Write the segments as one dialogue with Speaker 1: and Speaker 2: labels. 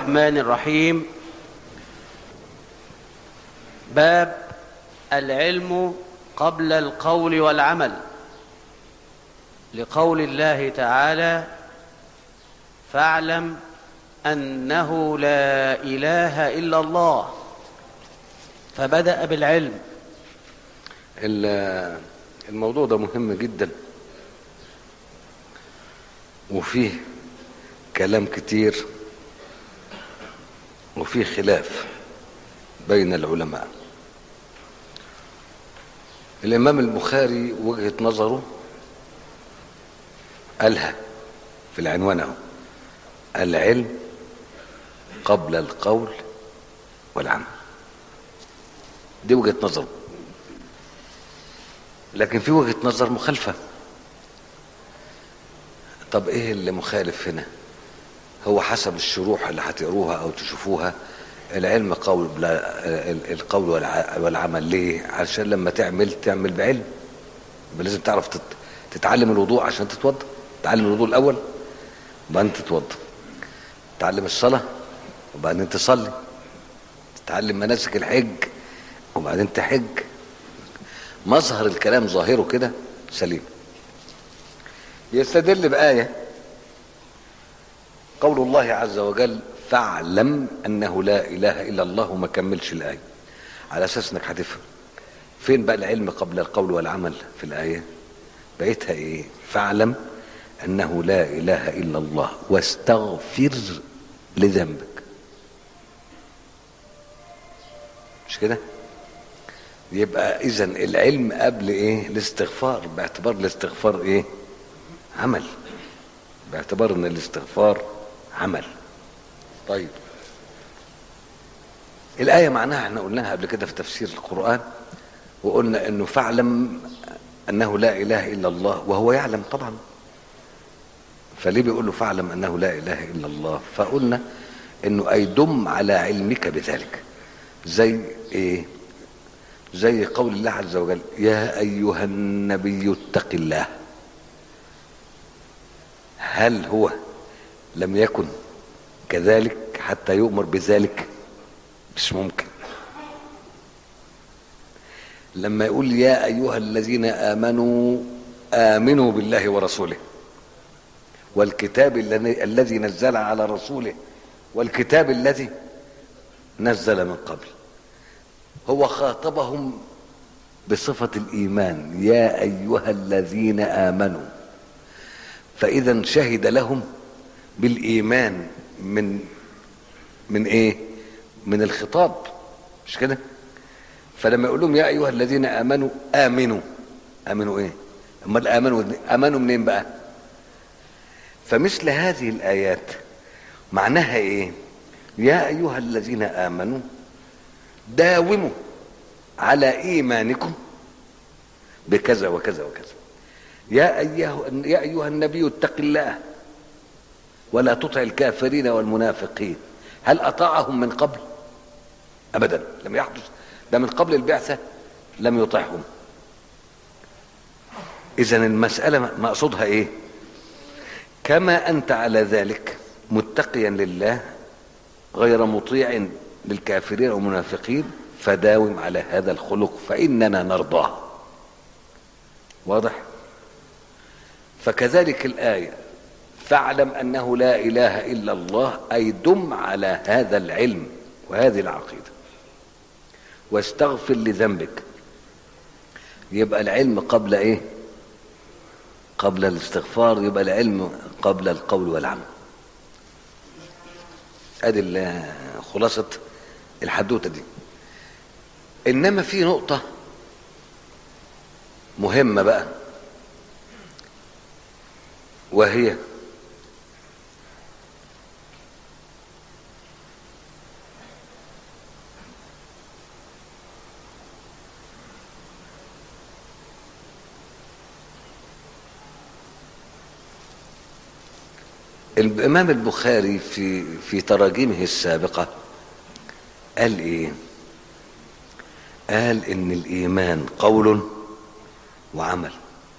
Speaker 1: الرحمن الرحيم باب العلم قبل القول والعمل لقول الله تعالى فاعلم انه لا اله الا الله فبدا بالعلم
Speaker 2: ال- الموضوع ده مهم جدا وفيه كلام كتير وفيه خلاف بين العلماء الإمام البخاري وجهة نظره قالها في العنوان اهو العلم قبل القول والعمل دي وجهة نظره لكن في وجهة نظر مخالفة طب ايه اللي مخالف هنا هو حسب الشروح اللي هتقروها او تشوفوها العلم قول بلا القول والع- والعمل ليه عشان لما تعمل تعمل بعلم يبقى لازم تعرف تت- تتعلم الوضوء عشان تتوضا تتعلم الوضوء الاول وبعدين تتوضا تتعلم الصلاه وبعدين تصلي تتعلم مناسك الحج وبعدين تحج مظهر الكلام ظاهره كده سليم يستدل بآية قول الله عز وجل فاعلم أنه لا إله إلا الله وما كملش الآية على أساس أنك هتفهم فين بقى العلم قبل القول والعمل في الآية بقيتها إيه فاعلم أنه لا إله إلا الله واستغفر لذنبك مش كده يبقى اذا العلم قبل ايه الاستغفار باعتبار الاستغفار ايه عمل باعتبار ان الاستغفار عمل طيب الآية معناها احنا قلناها قبل كده في تفسير القرآن وقلنا انه فاعلم انه لا اله الا الله وهو يعلم طبعا فليه بيقول له فاعلم انه لا اله الا الله فقلنا انه اي دم على علمك بذلك زي ايه زي قول الله عز وجل يا ايها النبي اتق الله هل هو لم يكن كذلك حتى يؤمر بذلك مش ممكن لما يقول يا ايها الذين امنوا امنوا بالله ورسوله والكتاب الذي الذي نزل على رسوله والكتاب الذي نزل من قبل هو خاطبهم بصفة الإيمان يا أيها الذين آمنوا فإذا شهد لهم بالإيمان من من إيه؟ من الخطاب مش كده؟ فلما يقول لهم يا أيها الذين آمنوا آمنوا آمنوا إيه؟ أمال آمنوا آمنوا منين بقى؟ فمثل هذه الآيات معناها إيه؟ يا أيها الذين آمنوا داوموا على ايمانكم بكذا وكذا وكذا يا ايها يا ايها النبي اتق الله ولا تطع الكافرين والمنافقين هل اطاعهم من قبل ابدا لم يحدث ده من قبل البعثه لم يطعهم اذا المساله مقصودها ايه كما انت على ذلك متقيا لله غير مطيع للكافرين والمنافقين فداوم على هذا الخلق فإننا نرضاه واضح فكذلك الآية فاعلم أنه لا إله إلا الله أي دم على هذا العلم وهذه العقيدة واستغفر لذنبك يبقى العلم قبل ايه قبل الاستغفار يبقى العلم قبل القول والعمل ادي ال- خلاصة الحدوتة دي انما في نقطة مهمة بقى وهي الامام البخاري في في تراجيمه السابقه قال ايه قال ان الايمان قول وعمل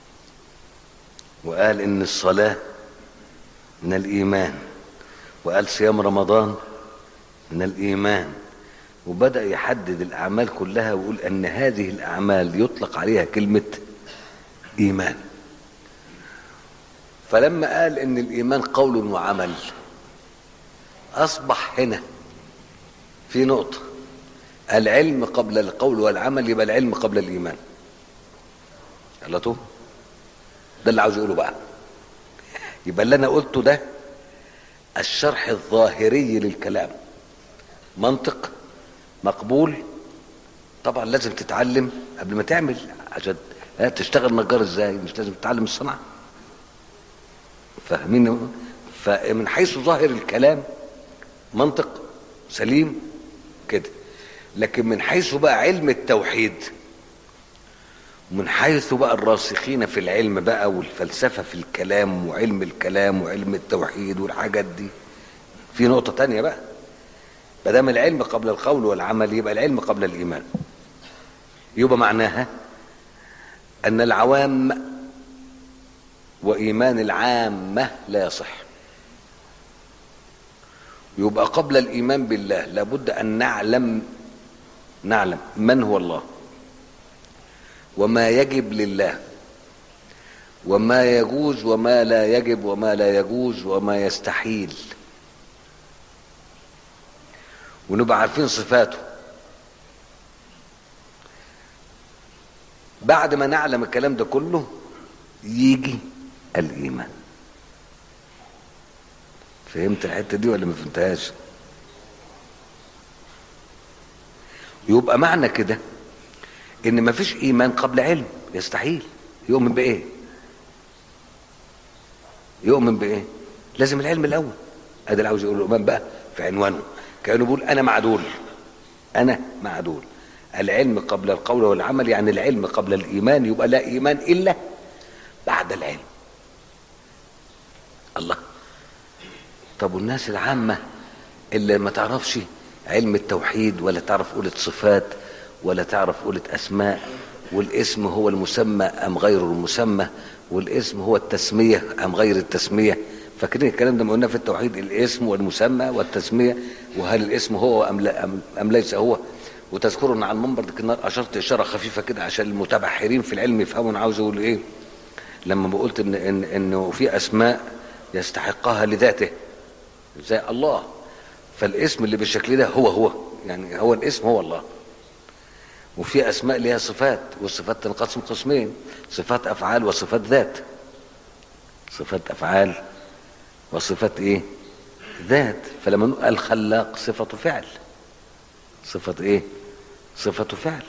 Speaker 2: وقال ان الصلاه من الايمان وقال صيام رمضان من الايمان وبدا يحدد الاعمال كلها ويقول ان هذه الاعمال يطلق عليها كلمه ايمان فلما قال ان الايمان قول وعمل اصبح هنا في نقطه العلم قبل القول والعمل يبقى العلم قبل الايمان غلطوا ده اللي عاوز يقوله بقى يبقى اللي انا قلته ده الشرح الظاهري للكلام منطق مقبول طبعا لازم تتعلم قبل ما تعمل عشان ها تشتغل نجار ازاي مش لازم تتعلم الصنعه فاهمين فمن حيث ظاهر الكلام منطق سليم كده لكن من حيث بقى علم التوحيد ومن حيث بقى الراسخين في العلم بقى والفلسفة في الكلام وعلم الكلام وعلم التوحيد والحاجات دي في نقطة تانية بقى ما العلم قبل القول والعمل يبقى العلم قبل الإيمان يبقى معناها أن العوام وإيمان العامة لا يصح يبقى قبل الإيمان بالله لابد أن نعلم نعلم من هو الله وما يجب لله وما يجوز وما لا يجب وما لا يجوز وما يستحيل ونبقى عارفين صفاته بعد ما نعلم الكلام ده كله يجي الايمان فهمت الحته دي ولا ما فهمتهاش يبقى معنى كده ان ما فيش ايمان قبل علم يستحيل يؤمن بايه يؤمن بايه لازم العلم الاول هذا اللي عاوز يقول الايمان بقى في عنوانه كانه بيقول انا معدول انا معدول العلم قبل القول والعمل يعني العلم قبل الايمان يبقى لا ايمان الا بعد العلم الله طب والناس العامه اللي ما تعرفش علم التوحيد ولا تعرف قولة صفات ولا تعرف قولة أسماء والاسم هو المسمى أم غير المسمى والاسم هو التسمية أم غير التسمية فاكرين الكلام ده ما قلنا في التوحيد الاسم والمسمى والتسمية وهل الاسم هو أم, لا أم, أم ليس هو وتذكرون عن منبر ديك النهار أشرت إشارة خفيفة كده عشان المتبحرين في العلم يفهموا أنا عاوز أقول إيه لما بقولت إن, إن إنه في أسماء يستحقها لذاته زي الله فالاسم اللي بالشكل ده هو هو يعني هو الاسم هو الله وفي اسماء ليها صفات والصفات تنقسم قسمين صفات افعال وصفات ذات صفات افعال وصفات ايه ذات فلما نقول الخلاق صفة فعل صفة ايه صفة فعل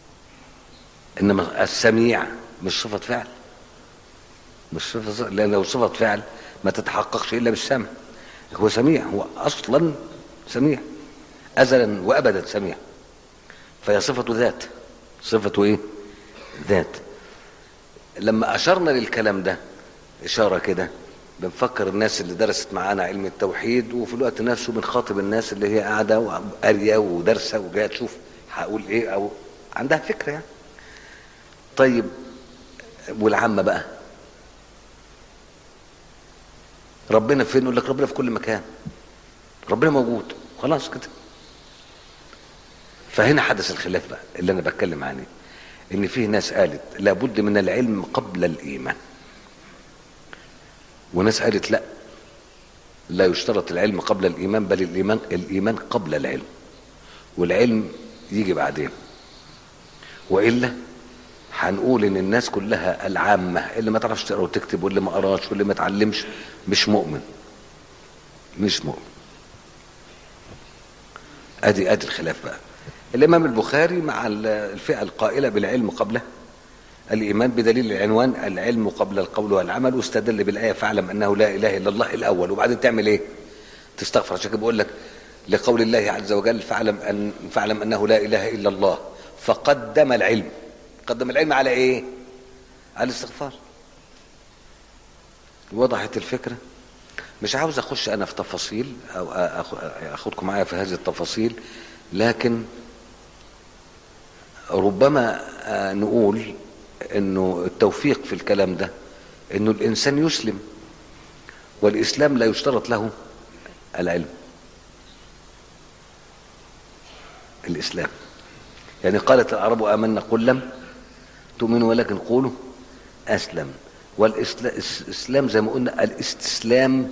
Speaker 2: انما السميع مش صفة فعل مش صفة لان لو صفة فعل ما تتحققش الا بالسمع هو سميع هو اصلا سميع ازلا وابدا سميع فهي صفة ذات صفة ايه ذات لما اشرنا للكلام ده اشارة كده بنفكر الناس اللي درست معانا علم التوحيد وفي الوقت نفسه بنخاطب الناس اللي هي قاعدة وقارية ودارسة وجاية تشوف هقول ايه او عندها فكرة يعني طيب والعامة بقى ربنا فين يقول لك ربنا في كل مكان ربنا موجود خلاص كده فهنا حدث الخلاف بقى اللي انا بتكلم عنه ان في ناس قالت لابد من العلم قبل الايمان وناس قالت لا لا يشترط العلم قبل الايمان بل الايمان الايمان قبل العلم والعلم يجي بعدين والا هنقول ان الناس كلها العامه اللي ما تعرفش تقرا وتكتب واللي ما قراش واللي ما اتعلمش مش مؤمن مش مؤمن ادي ادي الخلاف بقى الامام البخاري مع الفئه القائله بالعلم قبله الايمان بدليل العنوان العلم قبل القول والعمل واستدل بالايه فاعلم انه لا اله الا الله الاول وبعدين تعمل ايه تستغفر عشان كده بقول لك لقول الله عز وجل فاعلم ان فاعلم انه لا اله الا الله فقدم العلم قدم العلم على ايه على الاستغفار وضحت الفكره مش عاوز اخش انا في تفاصيل او اخدكم معايا في هذه التفاصيل لكن ربما نقول انه التوفيق في الكلام ده انه الانسان يسلم والاسلام لا يشترط له العلم الاسلام يعني قالت العرب امنا قل لم تؤمنوا ولكن قولوا اسلم والاسلام زي ما قلنا الاستسلام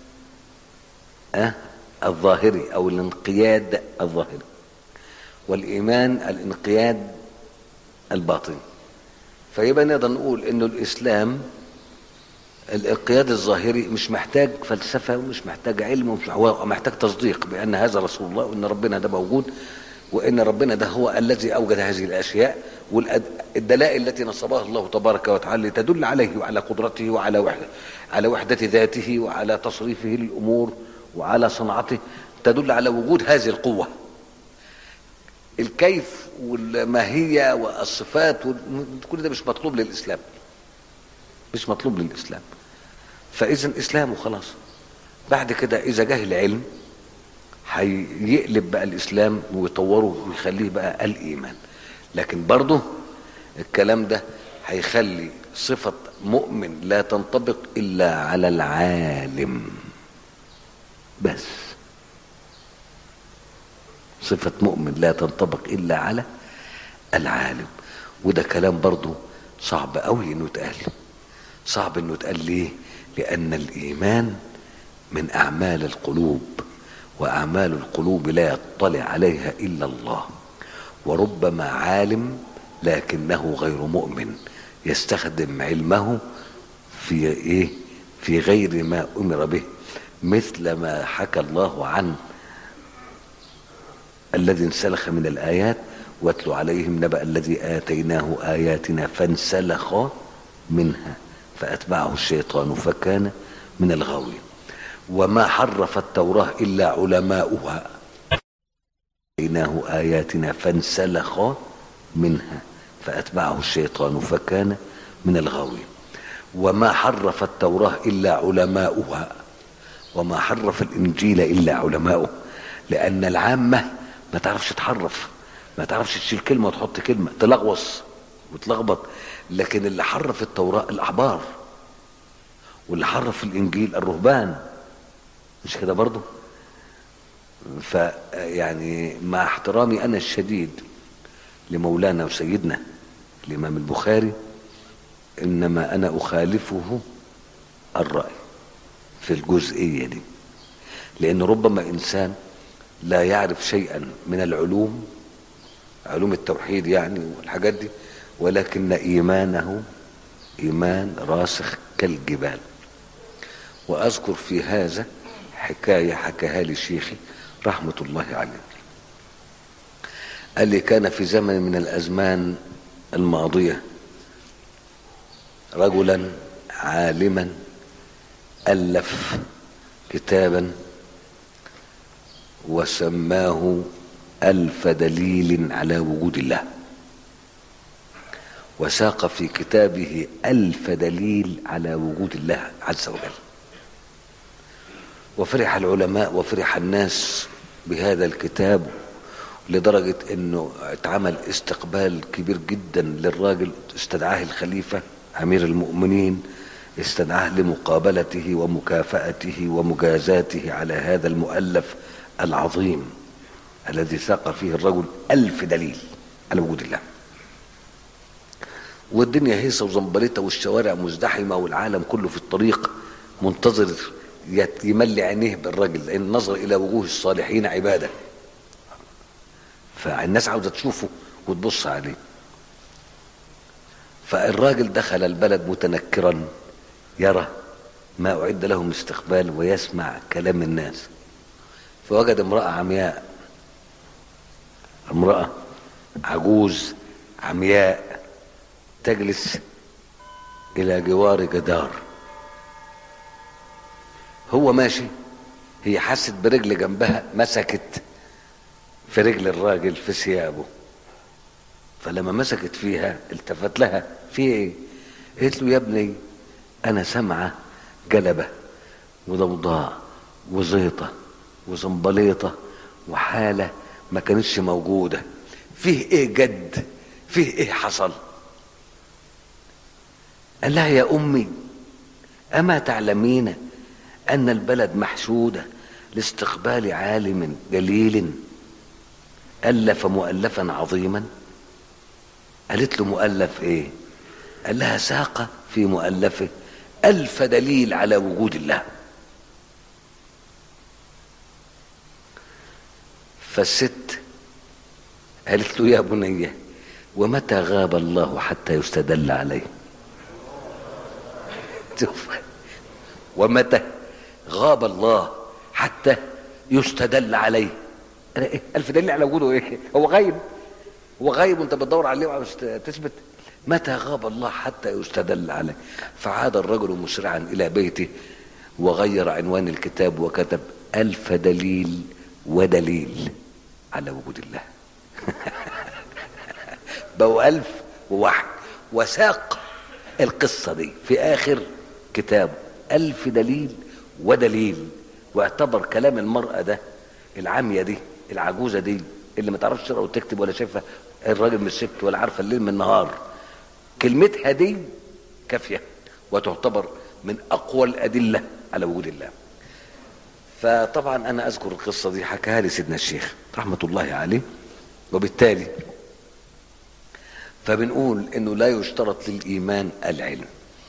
Speaker 2: أه الظاهري او الانقياد الظاهري والايمان الانقياد الباطني فيبقى نقدر نقول انه الاسلام الانقياد الظاهري مش محتاج فلسفه ومش محتاج علم ومش هو محتاج تصديق بان هذا رسول الله وان ربنا ده موجود وان ربنا ده هو الذي اوجد هذه الاشياء والدلائل التي نصبها الله تبارك وتعالى تدل عليه وعلى قدرته وعلى وحده على وحده ذاته وعلى تصريفه للامور وعلى صنعته تدل على وجود هذه القوه الكيف والماهيه والصفات كل ده مش مطلوب للاسلام مش مطلوب للاسلام فاذا اسلام وخلاص بعد كده اذا جه العلم هيقلب بقى الاسلام ويطوره ويخليه بقى الايمان لكن برضه الكلام ده هيخلي صفة مؤمن لا تنطبق إلا على العالم بس صفة مؤمن لا تنطبق إلا على العالم وده كلام برضه صعب قوي انه يتقال صعب انه يتقال ليه لان الايمان من اعمال القلوب واعمال القلوب لا يطلع عليها الا الله وربما عالم لكنه غير مؤمن يستخدم علمه في ايه في غير ما امر به مثل ما حكى الله عن الذي انسلخ من الايات واتل عليهم نبأ الذي آتيناه آياتنا فانسلخ منها فأتبعه الشيطان فكان من الغاوين وما حرف التوراة إلا علماؤها آتيناه آياتنا فانسلخ منها فأتبعه الشيطان فكان من الغاوين وما حرف التوراة إلا علماؤها وما حرف الإنجيل إلا علماؤه لأن العامة ما تعرفش تحرف ما تعرفش تشيل كلمة وتحط كلمة تلغوص وتلخبط لكن اللي حرف التوراة الأحبار واللي حرف الإنجيل الرهبان مش كده برضه فيعني مع احترامي أنا الشديد لمولانا وسيدنا الإمام البخاري إنما أنا أخالفه الرأي في الجزئية دي لأن ربما إنسان لا يعرف شيئا من العلوم علوم التوحيد يعني والحاجات دي ولكن إيمانه إيمان راسخ كالجبال وأذكر في هذا حكاية حكاها لي شيخي رحمة الله عليه قال لي كان في زمن من الأزمان الماضية رجلا عالما ألف كتابا وسماه ألف دليل على وجود الله وساق في كتابه ألف دليل على وجود الله عز وجل وفرح العلماء وفرح الناس بهذا الكتاب لدرجة انه اتعمل استقبال كبير جدا للراجل استدعاه الخليفة امير المؤمنين استدعاه لمقابلته ومكافأته ومجازاته على هذا المؤلف العظيم الذي ساق فيه الرجل ألف دليل على وجود الله والدنيا هيصة وزنبلتة والشوارع مزدحمة والعالم كله في الطريق منتظر يملي عينيه بالرجل لأن النظر إلى وجوه الصالحين عبادة فالناس عاوزة تشوفه وتبص عليه فالراجل دخل البلد متنكرا يرى ما أعد له من استقبال ويسمع كلام الناس فوجد امرأة عمياء امرأة عجوز عمياء تجلس إلى جوار جدار هو ماشي هي حست برجل جنبها مسكت في رجل الراجل في ثيابه فلما مسكت فيها التفت لها في ايه قالت له يا ابني انا سامعه جلبه وضوضاء وزيطه وزنبليطه وحاله ما كانتش موجوده فيه ايه جد فيه ايه حصل قال لها يا امي اما تعلمين ان البلد محشوده لاستقبال عالم جليل ألف مؤلفا عظيما قالت له مؤلف ايه قال لها ساق في مؤلفه ألف دليل على وجود الله فالست قالت له يا بني ومتى غاب الله حتى يستدل عليه شوف ومتى غاب الله حتى يستدل عليه أنا إيه؟ ألف دليل على وجوده إيه هو غايب هو غايب وأنت بتدور عليه وعاوز تثبت متى غاب الله حتى يستدل عليه فعاد الرجل مسرعا إلى بيته وغير عنوان الكتاب وكتب ألف دليل ودليل على وجود الله بقوا ألف وواحد وساق القصة دي في آخر كتاب ألف دليل ودليل واعتبر كلام المرأة ده العامية دي العجوزة دي اللي ما تعرفش تقرا وتكتب ولا شايفة الراجل من الست ولا عارفة الليل من النهار كلمتها دي كافية وتعتبر من أقوى الأدلة على وجود الله فطبعا أنا أذكر القصة دي حكاها لي سيدنا الشيخ رحمة الله عليه وبالتالي فبنقول انه لا يشترط للايمان العلم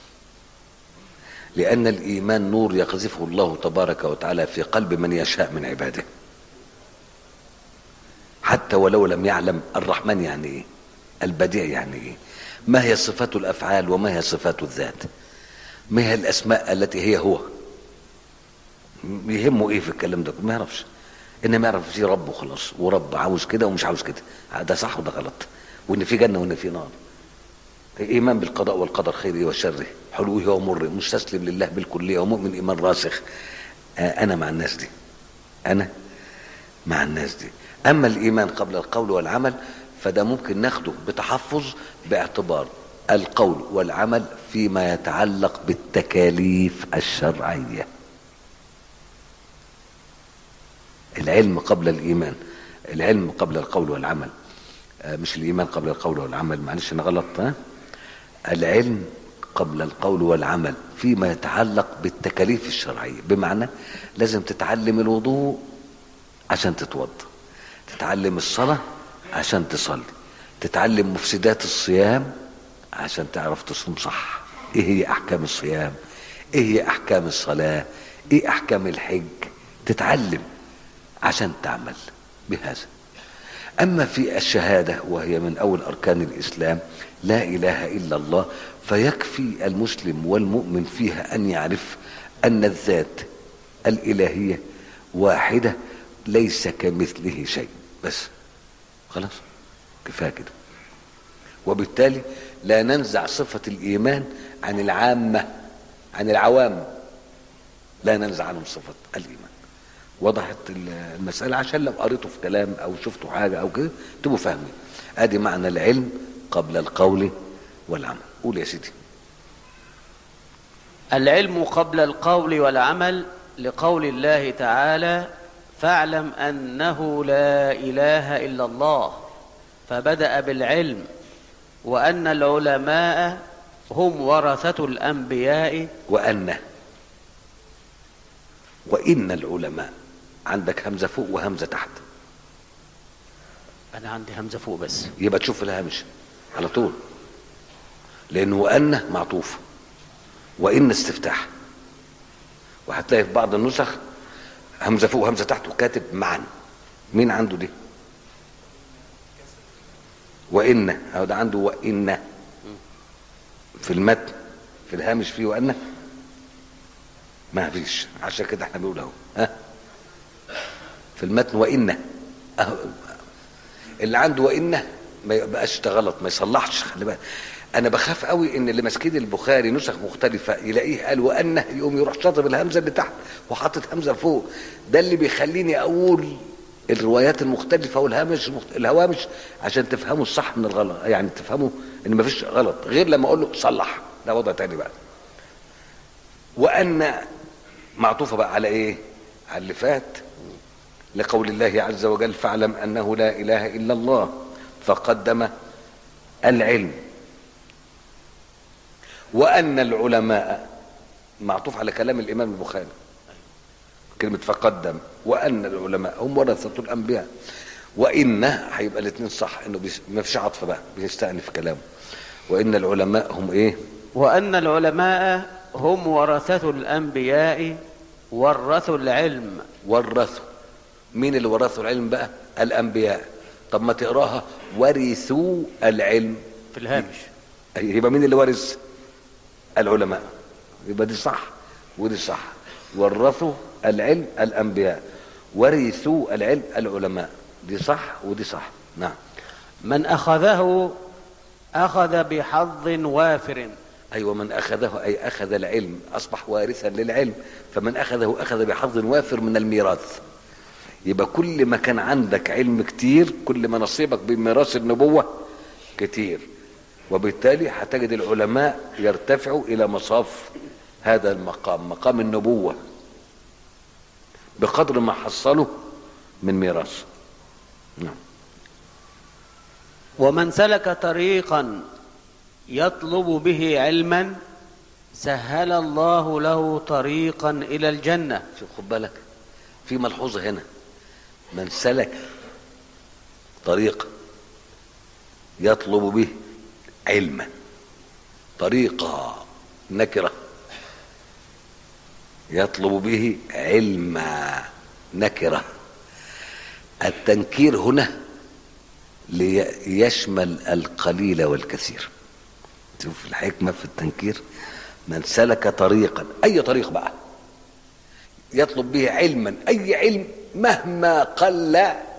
Speaker 2: لان الايمان نور يقذفه الله تبارك وتعالى في قلب من يشاء من عباده حتى ولو لم يعلم الرحمن يعني ايه البديع يعني ايه ما هي صفات الافعال وما هي صفات الذات ما هي الاسماء التي هي هو يهمه ايه في الكلام ده ما يعرفش انما يعرف في رب وخلاص ورب عاوز كده ومش عاوز كده ده صح وده غلط وان في جنه وان في نار ايمان بالقضاء والقدر خيره وشره حلوه ومره مستسلم لله بالكليه ومؤمن ايمان راسخ آه انا مع الناس دي انا مع الناس دي اما الايمان قبل القول والعمل فده ممكن ناخده بتحفظ باعتبار القول والعمل فيما يتعلق بالتكاليف الشرعيه العلم قبل الايمان العلم قبل القول والعمل مش الايمان قبل القول والعمل معلش انا غلط ها العلم قبل القول والعمل فيما يتعلق بالتكاليف الشرعيه بمعنى لازم تتعلم الوضوء عشان تتوضا تتعلم الصلاه عشان تصلي تتعلم مفسدات الصيام عشان تعرف تصوم صح ايه هي احكام الصيام ايه هي احكام الصلاه ايه احكام الحج تتعلم عشان تعمل بهذا أما في الشهادة وهي من أول أركان الإسلام لا إله إلا الله فيكفي المسلم والمؤمن فيها أن يعرف أن الذات الإلهية واحدة ليس كمثله شيء بس خلاص كفاية كده وبالتالي لا ننزع صفة الإيمان عن العامة عن العوام لا ننزع عنهم صفة الإيمان وضحت المسألة عشان لو قريته في كلام أو شفتوا حاجة أو كده تبقوا فاهمين أدي معنى العلم قبل القول والعمل قول يا سيدي
Speaker 1: العلم قبل القول والعمل لقول الله تعالى فاعلم أنه لا إله إلا الله فبدأ بالعلم وأن العلماء هم ورثة الأنبياء
Speaker 2: وأن وإن العلماء عندك همزة فوق وهمزة تحت
Speaker 1: أنا عندي همزة فوق بس
Speaker 2: يبقى تشوف الهامش على طول لأنه وأن معطوف وإن استفتاح وهتلاقي في بعض النسخ همزة فوق وهمزة تحت وكاتب معا مين عنده دي وإن أو ده عنده وإن في المتن في الهامش فيه وأن ما فيش عشان كده احنا بنقول اهو ها في المتن وإن أهو اللي عنده وإن ما يبقاش ده غلط ما يصلحش خلي بالك انا بخاف قوي ان اللي ماسكين البخاري نسخ مختلفه يلاقيه قال وانه يقوم يروح شاطب الهمزه اللي تحت وحاطط همزه فوق ده اللي بيخليني اقول الروايات المختلفه والهامش المخت... الهوامش عشان تفهموا الصح من الغلط يعني تفهموا ان مفيش غلط غير لما اقول له صلح ده وضع تاني بقى وان معطوفه بقى على ايه على اللي فات لقول الله عز وجل فاعلم انه لا اله الا الله فقدم العلم وان العلماء معطوف على كلام الامام البخاري كلمه فقدم وان العلماء هم ورثه الانبياء وان هيبقى الاثنين صح انه بيس... ما فيش عطف بقى بيستأنف كلامه وان العلماء هم ايه
Speaker 1: وأن العلماء هم ورثة الأنبياء ورثوا العلم
Speaker 2: ورثوا مين اللي ورثوا العلم بقى الانبياء طب ما تقراها ورثوا العلم
Speaker 1: في الهامش
Speaker 2: يبقى مين اللي ورث العلماء يبقى دي صح ودي صح ورثوا العلم الانبياء ورثوا العلم العلماء دي صح ودي صح نعم
Speaker 1: من أخذه أخذ بحظ وافر
Speaker 2: ايوه من اخذه اي اخذ العلم اصبح وارثا للعلم فمن اخذه اخذ بحظ وافر من الميراث يبقى كل ما كان عندك علم كتير كل ما نصيبك بميراث النبوه كتير وبالتالي هتجد العلماء يرتفعوا الى مصاف هذا المقام مقام النبوه بقدر ما حصلوا من ميراث نعم
Speaker 1: ومن سلك طريقا يطلب به علما سهل الله له طريقا إلى الجنة
Speaker 2: شوف خد بالك في ملحوظه هنا من سلك طريقا يطلب به علما طريقة نكرة يطلب به علما نكرة التنكير هنا ليشمل القليل والكثير شوف الحكمة في التنكير من سلك طريقا أي طريق بقى يطلب به علما أي علم مهما قل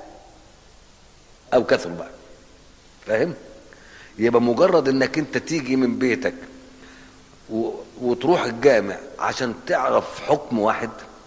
Speaker 2: أو كثر بقى فاهم يبقى مجرد انك انت تيجي من بيتك و... وتروح الجامع عشان تعرف حكم واحد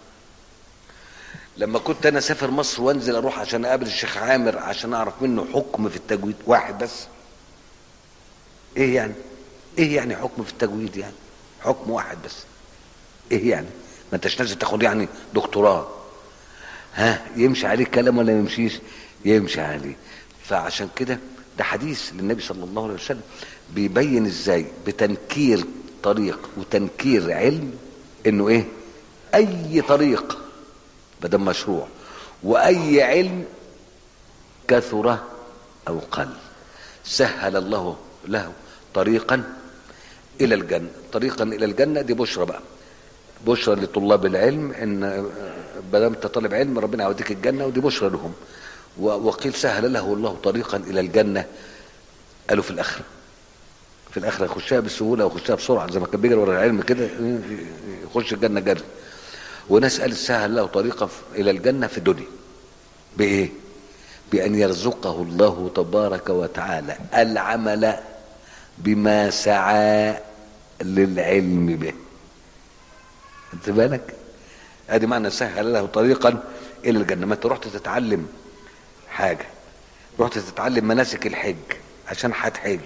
Speaker 2: لما كنت انا اسافر مصر وانزل اروح عشان اقابل الشيخ عامر عشان اعرف منه حكم في التجويد واحد بس ايه يعني ايه يعني حكم في التجويد يعني حكم واحد بس ايه يعني ما انتش لازم تاخد يعني دكتوراه ها يمشي عليه كلام ولا يمشيش يمشي عليه فعشان كده ده حديث للنبي صلى الله عليه وسلم بيبين ازاي بتنكير طريق وتنكير علم انه ايه اي طريق بدل مشروع واي علم كثر او قل سهل الله له طريقا الى الجنه طريقا الى الجنه دي بشرى بقى بشرى لطلاب العلم ان ما دام انت طالب علم ربنا يوديك الجنه ودي بشرى لهم وقيل سهل له الله طريقا الى الجنه قالوا في الاخره في الاخره يخشها بسهوله ويخشها بسرعه زي ما كان بيجري ورا العلم كده يخش الجنه جري وناس قالت سهل له طريقا الى الجنه في الدنيا بايه بان يرزقه الله تبارك وتعالى العمل بما سعى للعلم به انت بالك ادي معنى سهل له طريقا الى الجنه ما انت رحت تتعلم حاجه رحت تتعلم مناسك الحج عشان هتحج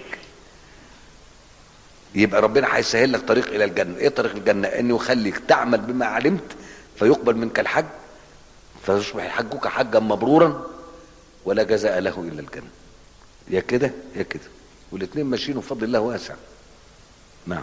Speaker 2: يبقى ربنا هيسهل لك طريق الى الجنه ايه طريق الجنه انه يخليك تعمل بما علمت فيقبل منك الحج فيصبح حجك حجا مبرورا ولا جزاء له الا الجنه يا كده يا كده والاثنين ماشيين وفضل الله واسع نعم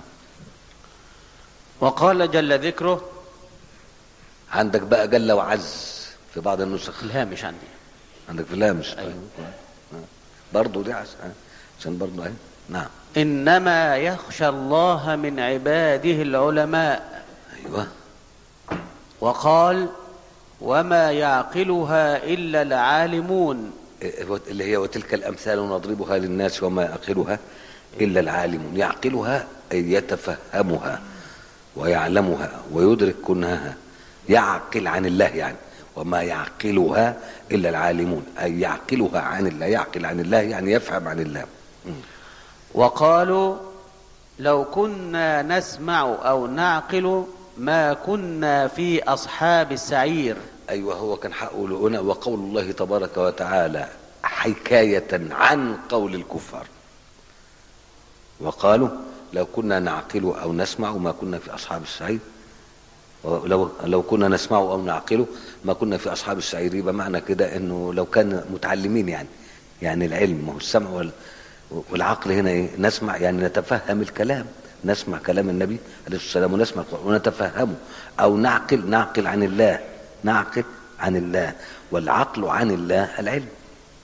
Speaker 1: وقال جل ذكره
Speaker 2: عندك بقى جل وعز في بعض النسخ
Speaker 1: الهامش عندي
Speaker 2: عندك في الهامش
Speaker 1: أيوة.
Speaker 2: برضه دي عز عشان برضه اهي نعم
Speaker 1: إنما يخشى الله من عباده العلماء
Speaker 2: ايوه
Speaker 1: وقال وما يعقلها إلا العالمون
Speaker 2: اللي هي وتلك الامثال نضربها للناس وما يعقلها الا العالمون يعقلها اي يتفهمها ويعلمها ويدرك كنهها يعقل عن الله يعني وما يعقلها الا العالمون اي يعقلها عن الله يعقل عن الله يعني يفهم عن الله م.
Speaker 1: وقالوا لو كنا نسمع أو نعقل ما كنا في أصحاب السعير
Speaker 2: ايوه هو كان حقه هنا وقول الله تبارك وتعالى حكايه عن قول الكفار وقالوا لو كنا نعقل او نسمع ما كنا في اصحاب السعير لو لو كنا نسمع او نعقل ما كنا في اصحاب السعير يبقى معنى كده انه لو كان متعلمين يعني يعني العلم ما هو السمع وال والعقل هنا ايه نسمع يعني نتفهم الكلام نسمع كلام النبي عليه الصلاه والسلام ونسمع القرآن ونتفهمه او نعقل نعقل عن الله نعقل عن الله والعقل عن الله العلم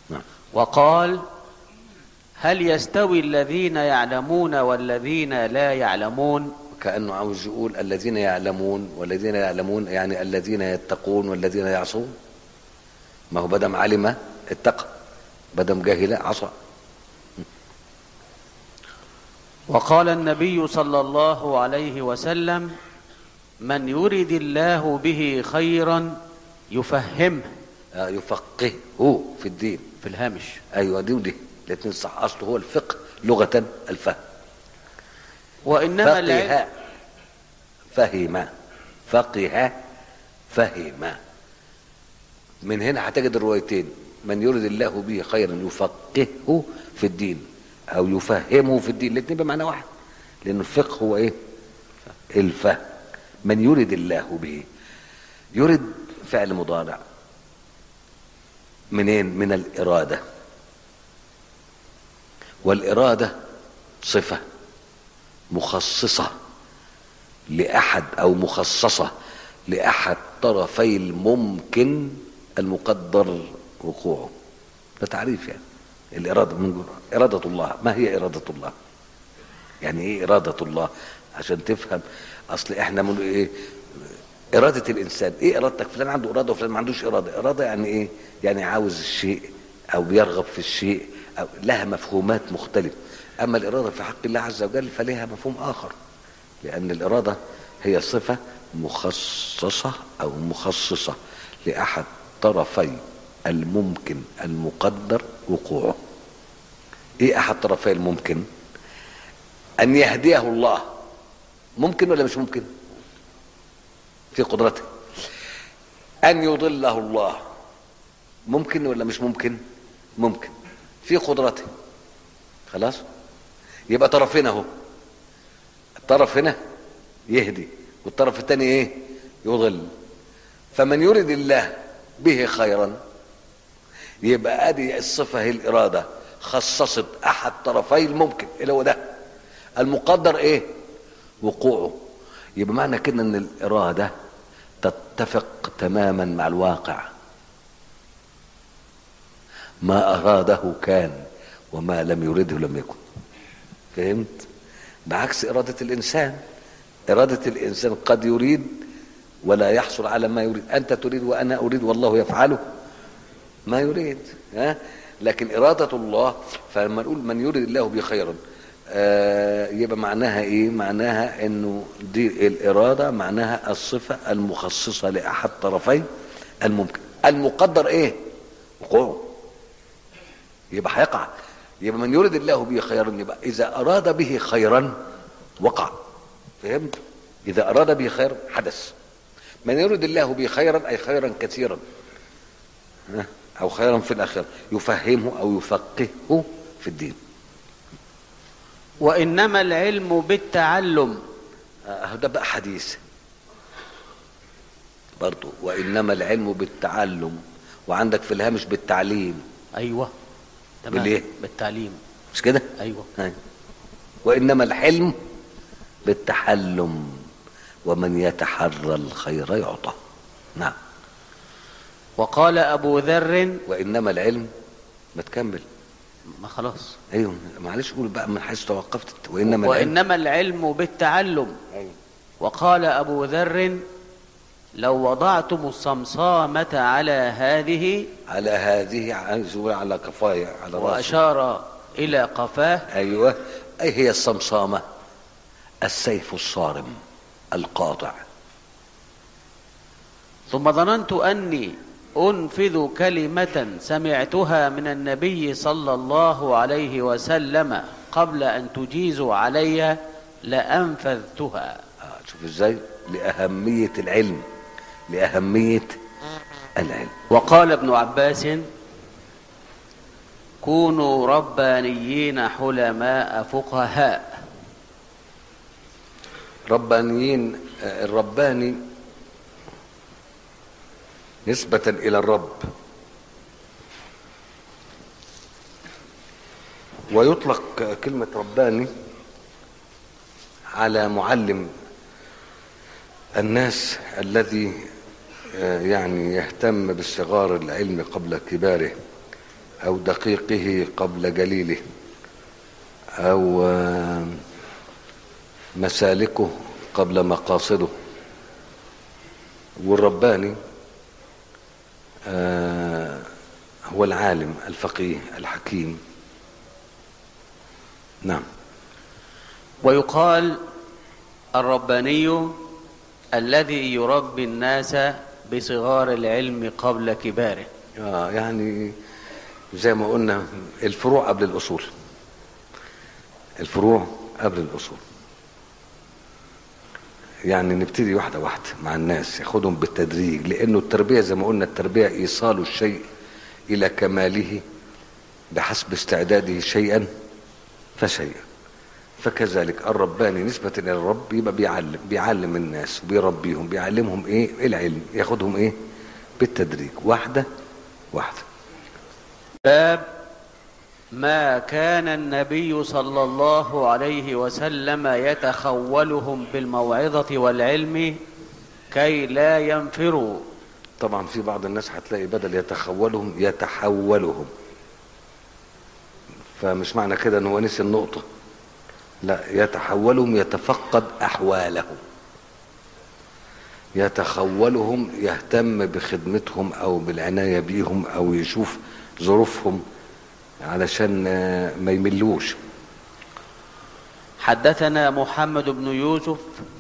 Speaker 2: نعم
Speaker 1: وقال هل يستوي الذين يعلمون والذين لا يعلمون
Speaker 2: كأنه عاوز يقول الذين يعلمون والذين يعلمون يعني الذين يتقون والذين يعصون ما هو بدم علم اتقى بدم جاهل عصى
Speaker 1: وقال النبي صلى الله عليه وسلم من يرد الله به خيرا يفهمه
Speaker 2: آه، يفقهه في الدين
Speaker 1: في الهامش
Speaker 2: ايوه دي ودي الاثنين صح اصله هو الفقه لغه الفهم
Speaker 1: وإنما العلم
Speaker 2: فقه فهم فقه فهم من هنا هتجد الروايتين من يرد الله به خيرا يفقهه في الدين او يفهمه في الدين الاثنين بمعنى واحد لان الفقه هو ايه الفهم من يرد الله به يرد فعل مضارع منين من الاراده والاراده صفه مخصصه لاحد او مخصصه لاحد طرفي الممكن المقدر وقوعه ده تعريف يعني الاراده من جوه اراده الله ما هي اراده الله يعني ايه اراده الله عشان تفهم اصل احنا من ايه اراده الانسان ايه ارادتك فلان عنده اراده وفلان ما عندوش اراده اراده يعني ايه يعني عاوز الشيء او بيرغب في الشيء أو لها مفهومات مختلفه اما الاراده في حق الله عز وجل فلها مفهوم اخر لان الاراده هي صفه مخصصه او مخصصه لاحد طرفي الممكن المقدر وقوعه ايه احد طرفي الممكن ان يهديه الله ممكن ولا مش ممكن في قدرته ان يضله الله ممكن ولا مش ممكن ممكن في قدرته خلاص يبقى طرفين اهو الطرف هنا يهدي والطرف الثاني ايه يضل فمن يرد الله به خيرا يبقى ادي الصفه هي الاراده خصصت احد طرفي الممكن اللي هو ده المقدر ايه وقوعه يبقى معنى كده ان الاراده تتفق تماما مع الواقع ما اراده كان وما لم يرده لم يكن فهمت بعكس اراده الانسان اراده الانسان قد يريد ولا يحصل على ما يريد انت تريد وانا اريد والله يفعله ما يريد ها لكن اراده الله فلما نقول من يريد الله به خيرا آه يبقى معناها ايه معناها انه دي الاراده معناها الصفه المخصصه لاحد طرفي الممكن المقدر ايه وقوعه يبقى هيقع يبقى من يريد الله به خيرا يبقى اذا اراد به خيرا وقع فهمت اذا اراد به خيرا حدث من يريد الله به خيرا اي خيرا كثيرا ها؟ او خيرا في الاخره يفهمه او يفقهه في الدين
Speaker 1: وإنما العلم بالتعلم
Speaker 2: آه، ده بقى حديث برضو وانما العلم بالتعلم وعندك في الهامش بالتعليم
Speaker 1: أيوة تمام
Speaker 2: بالإيه؟
Speaker 1: بالتعليم
Speaker 2: مش كده
Speaker 1: أيوة
Speaker 2: أيوة. وانما الحلم بالتحلم ومن يتحرى الخير يعطى نعم
Speaker 1: وقال أبو ذر
Speaker 2: وانما العلم ما تكمل
Speaker 1: ما خلاص
Speaker 2: ايوه معلش قول بقى من حيث توقفت وانما العلم
Speaker 1: وإنما العلم بالتعلم
Speaker 2: أيوة.
Speaker 1: وقال أبو ذر لو وضعتم الصمصامة على هذه
Speaker 2: على هذه عايز يقول على كفايه على راسه
Speaker 1: وأشار إلى قفاه
Speaker 2: ايوه اي هي الصمصامه السيف الصارم القاطع
Speaker 1: ثم ظننت أني أنفذ كلمة سمعتها من النبي صلى الله عليه وسلم قبل أن تجيزوا علي لأنفذتها
Speaker 2: آه، شوف ازاي لاهميه العلم لاهميه العلم
Speaker 1: وقال ابن عباس كونوا ربانيين حلماء فقهاء
Speaker 2: ربانيين آه، الرباني نسبة إلى الرب ويطلق كلمة رباني على معلم الناس الذي آه، يعني يهتم بصغار العلم قبل كباره او دقيقه قبل جليله او آه، مسالكه قبل مقاصده والرباني آه، هو العالم الفقيه الحكيم نعم
Speaker 1: ويقال الرباني الذي يربي الناس بصغار العلم قبل كباره
Speaker 2: آه يعني زي ما قلنا الفروع قبل الأصول الفروع قبل الأصول يعني نبتدي واحدة واحدة مع الناس ياخدهم بالتدريج لأنه التربية زي ما قلنا التربية إيصال الشيء إلى كماله بحسب استعداده شيئا فشيئا فكذلك الرباني نسبة إلى الرب يبقى بيعلم بيعلم الناس بيربيهم بيعلمهم إيه العلم ياخدهم إيه بالتدريج واحدة واحدة
Speaker 1: باب ما كان النبي صلى الله عليه وسلم يتخولهم بالموعظة والعلم كي لا ينفروا
Speaker 2: طبعا في بعض الناس هتلاقي بدل يتخولهم يتحولهم فمش معنى كده ان هو نسي النقطة لا يتحولهم يتفقد احوالهم يتخولهم يهتم بخدمتهم او بالعناية بيهم او يشوف ظروفهم علشان آه، ما يملوش
Speaker 1: حدثنا محمد بن يوسف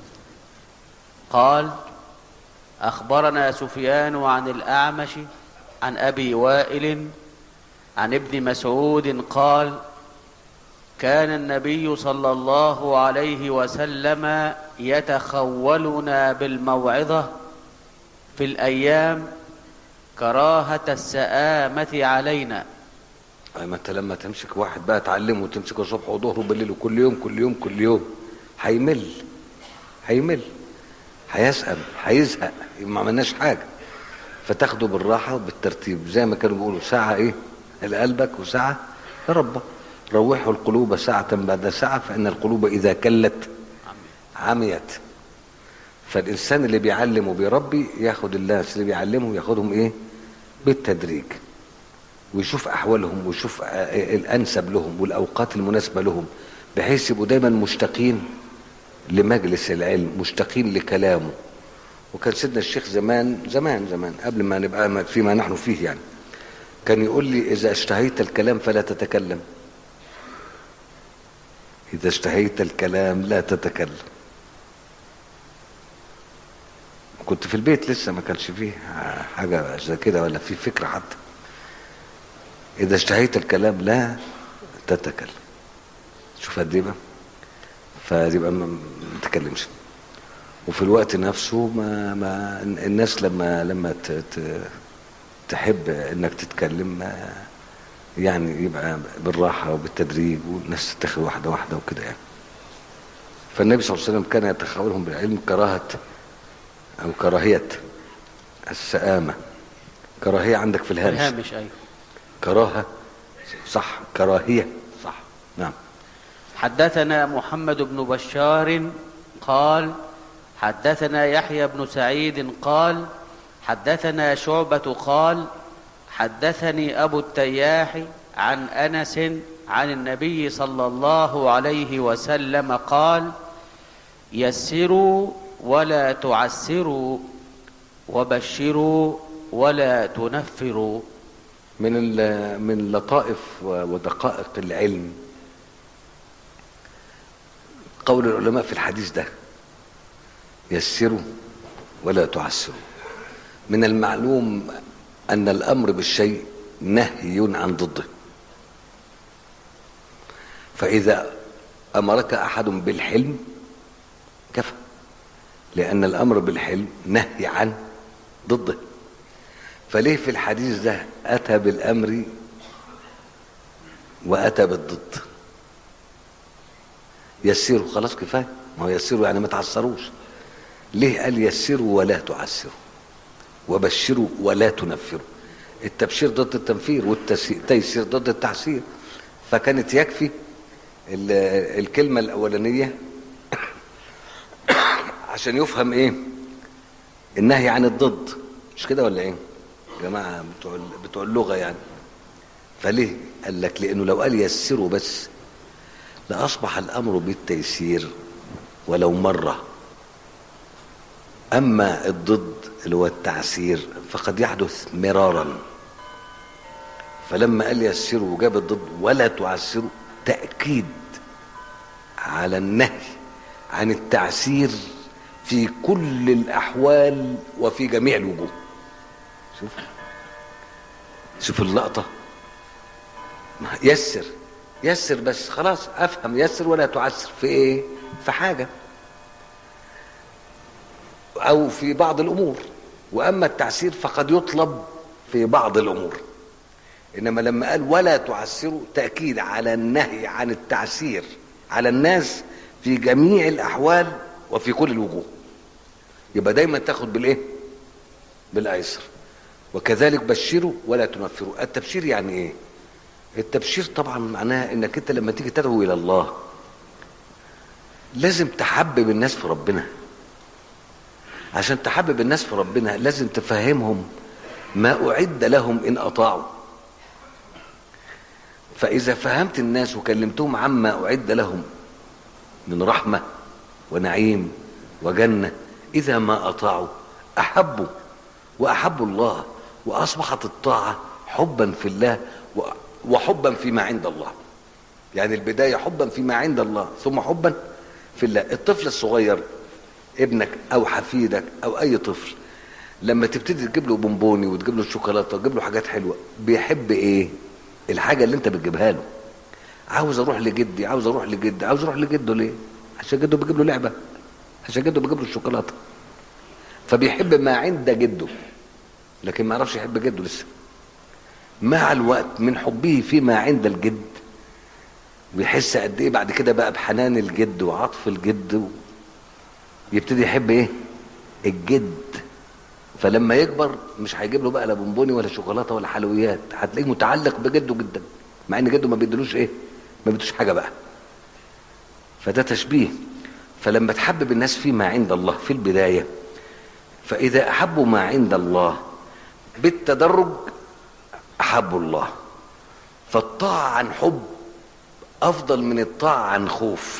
Speaker 1: قال اخبرنا سفيان عن الاعمش عن ابي وائل عن ابن مسعود قال كان النبي صلى الله عليه وسلم يتخولنا بالموعظه في الايام كراهه السآمه علينا
Speaker 2: أي ما انت لما تمسك واحد بقى تعلمه وتمسكه الصبح وظهره وبالليل وكل يوم كل يوم كل يوم هيمل هيمل هيسأم هيزهق يبقى ما عملناش حاجة فتاخده بالراحة وبالترتيب زي ما كانوا بيقولوا ساعة ايه لقلبك وساعة لربك روحوا القلوب ساعة بعد ساعة فإن القلوب إذا كلت عميت فالإنسان اللي بيعلم وبيربي ياخد الناس اللي بيعلمهم ياخدهم ايه بالتدريج ويشوف احوالهم ويشوف آه، الانسب لهم والاوقات المناسبه لهم بحيث يبقوا دايما مشتاقين لمجلس العلم مشتاقين لكلامه وكان سيدنا الشيخ زمان زمان زمان قبل ما نبقى فيما نحن فيه يعني كان يقول لي اذا اشتهيت الكلام فلا تتكلم اذا اشتهيت الكلام لا تتكلم كنت في البيت لسه ما كانش فيه حاجه زي كده ولا في فكره حتى إذا اشتهيت الكلام لا تتكلم شوف قد إيه بقى فيبقى ما ما تتكلمش وفي الوقت نفسه ما, ما الناس لما لما ت- ت- تحب انك تتكلم ما يعني يبقى بالراحه وبالتدريج والناس تتخذ واحده واحده وكده يعني فالنبي صلى الله عليه وسلم كان يتخولهم بالعلم كراهه او كراهيه السآمه كراهيه عندك في الهامش
Speaker 1: الهامش ايوه
Speaker 2: كراهة صح كراهية صح نعم
Speaker 1: حدثنا محمد بن بشار قال حدثنا يحيى بن سعيد قال حدثنا شعبة قال حدثني أبو التياح عن أنس عن النبي صلى الله عليه وسلم قال يسروا ولا تعسروا وبشروا ولا تنفروا
Speaker 2: من ال- من لطائف و- ودقائق العلم قول العلماء في الحديث ده يسروا ولا تعسروا من المعلوم ان الامر بالشيء نهي عن ضده فاذا امرك احد بالحلم كفى لان الامر بالحلم نهي عن ضده فليه في الحديث ده اتى بالامر واتى بالضد يسروا خلاص كفايه ما هو يسروا يعني ما تعسروش ليه قال يسروا ولا تعسروا وبشروا ولا تنفروا التبشير ضد التنفير والتيسير ضد التعسير فكانت يكفي ال- الكلمه الاولانيه عشان يفهم ايه النهي عن الضد مش كده ولا ايه جماعه بتوع بتوع اللغه يعني فليه قال لك لانه لو قال يسروا بس لاصبح الامر بالتيسير ولو مره اما الضد اللي هو التعسير فقد يحدث مرارا فلما قال يسروا وجاب الضد ولا تعسروا تاكيد على النهي عن التعسير في كل الاحوال وفي جميع الوجوه شوف شوف اللقطه يسر يسر بس خلاص افهم يسر ولا تعسر في ايه في حاجه او في بعض الامور واما التعسير فقد يطلب في بعض الامور انما لما قال ولا تعسروا تاكيد على النهي عن التعسير على الناس في جميع الاحوال وفي كل الوجوه يبقى دايما تاخد بالايه بالايسر وكذلك بشروا ولا تنفروا التبشير يعني ايه التبشير طبعا معناها انك انت لما تيجي تدعو الى الله لازم تحبب الناس في ربنا عشان تحبب الناس في ربنا لازم تفهمهم ما اعد لهم ان اطاعوا فاذا فهمت الناس وكلمتهم عما اعد لهم من رحمه ونعيم وجنه اذا ما اطاعوا احبوا واحبوا الله واصبحت الطاعه حبا في الله وحبا فيما عند الله يعني البدايه حبا فيما عند الله ثم حبا في الله الطفل الصغير ابنك او حفيدك او اي طفل لما تبتدي تجيب له بونبوني وتجيب له شوكولاته وتجيب له حاجات حلوه بيحب ايه الحاجه اللي انت بتجيبها له عاوز اروح لجدي عاوز اروح لجدي عاوز اروح لجده ليه عشان جده بيجيب له لعبه عشان جده بيجيب له الشوكولاته فبيحب ما عند جده لكن ما يعرفش يحب جده لسه مع الوقت من حبه فيما عند الجد بيحس قد ايه بعد كده بقى بحنان الجد وعطف الجد يبتدي يحب ايه الجد فلما يكبر مش هيجيب له بقى لا بونبوني ولا شوكولاته ولا حلويات هتلاقيه متعلق بجده جدا مع ان جده ما بيدلوش ايه ما بيدوش حاجه بقى فده تشبيه فلما تحبب الناس فيما عند الله في البدايه فاذا احبوا ما عند الله بالتدرج احبوا الله فالطاعه عن حب افضل من الطاعه عن خوف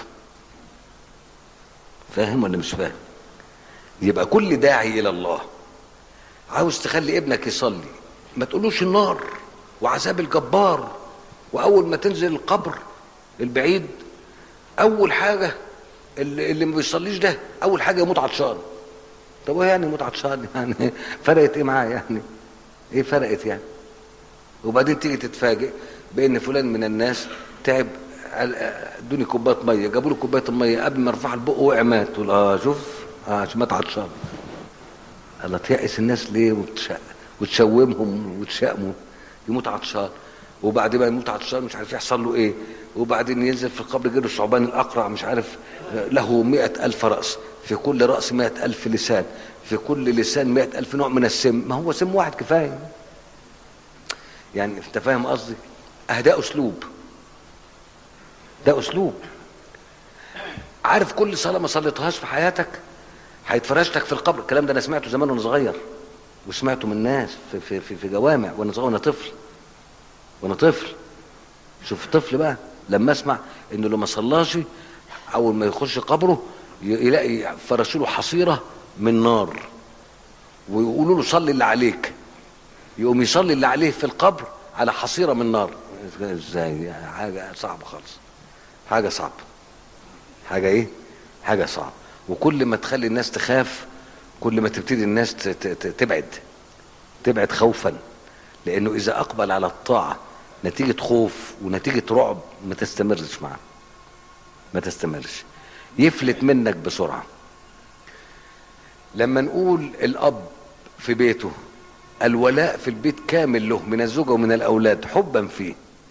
Speaker 2: فاهم ولا مش فاهم يبقى كل داعي الى الله عاوز تخلي ابنك يصلي ما تقولوش النار وعذاب الجبار واول ما تنزل القبر البعيد اول حاجه اللي, اللي ما بيصليش ده اول حاجه يموت عطشان طب ايه يعني يموت عطشان يعني فرقت ايه معاه يعني ايه فرقت يعني وبعدين تيجي تتفاجئ بان فلان من الناس تعب ادوني كوبايه ميه جابوا له كوبايه الميه قبل ما يرفعها البق وقع مات تقول اه شوف اه عشان مات عطشان الله تيأس الناس ليه وتشق وتشومهم وتشأموا يموت عطشان وبعد ما يموت عطشان مش عارف يحصل له ايه وبعدين ينزل في القبر يجي له الثعبان الاقرع مش عارف له مئة ألف رأس في كل رأس مئة ألف لسان في كل لسان مئة ألف نوع من السم ما هو سم واحد كفاية يعني انت فاهم قصدي اه ده اسلوب ده اسلوب عارف كل صلاه ما صليتهاش في حياتك هيتفرش لك في القبر الكلام ده انا سمعته زمان وانا صغير وسمعته من ناس في في في, في جوامع وانا صغير وانا طفل وانا طفل شوف طفل بقى لما اسمع انه لو ما صلاش اول ما يخش قبره يلاقي فرشوا له حصيره من نار ويقولوا له صلي اللي عليك يقوم يصلي اللي عليه في القبر على حصيره من نار ازاي حاجه صعبه خالص حاجه صعبه حاجه ايه حاجه صعبه وكل ما تخلي الناس تخاف كل ما تبتدي الناس تبعد تبعد خوفا لانه اذا اقبل على الطاعه نتيجه خوف ونتيجه رعب ما تستمرش معاه ما تستمرش يفلت منك بسرعه لما نقول الاب في بيته الولاء في البيت كامل له من الزوجه ومن الاولاد حبا فيه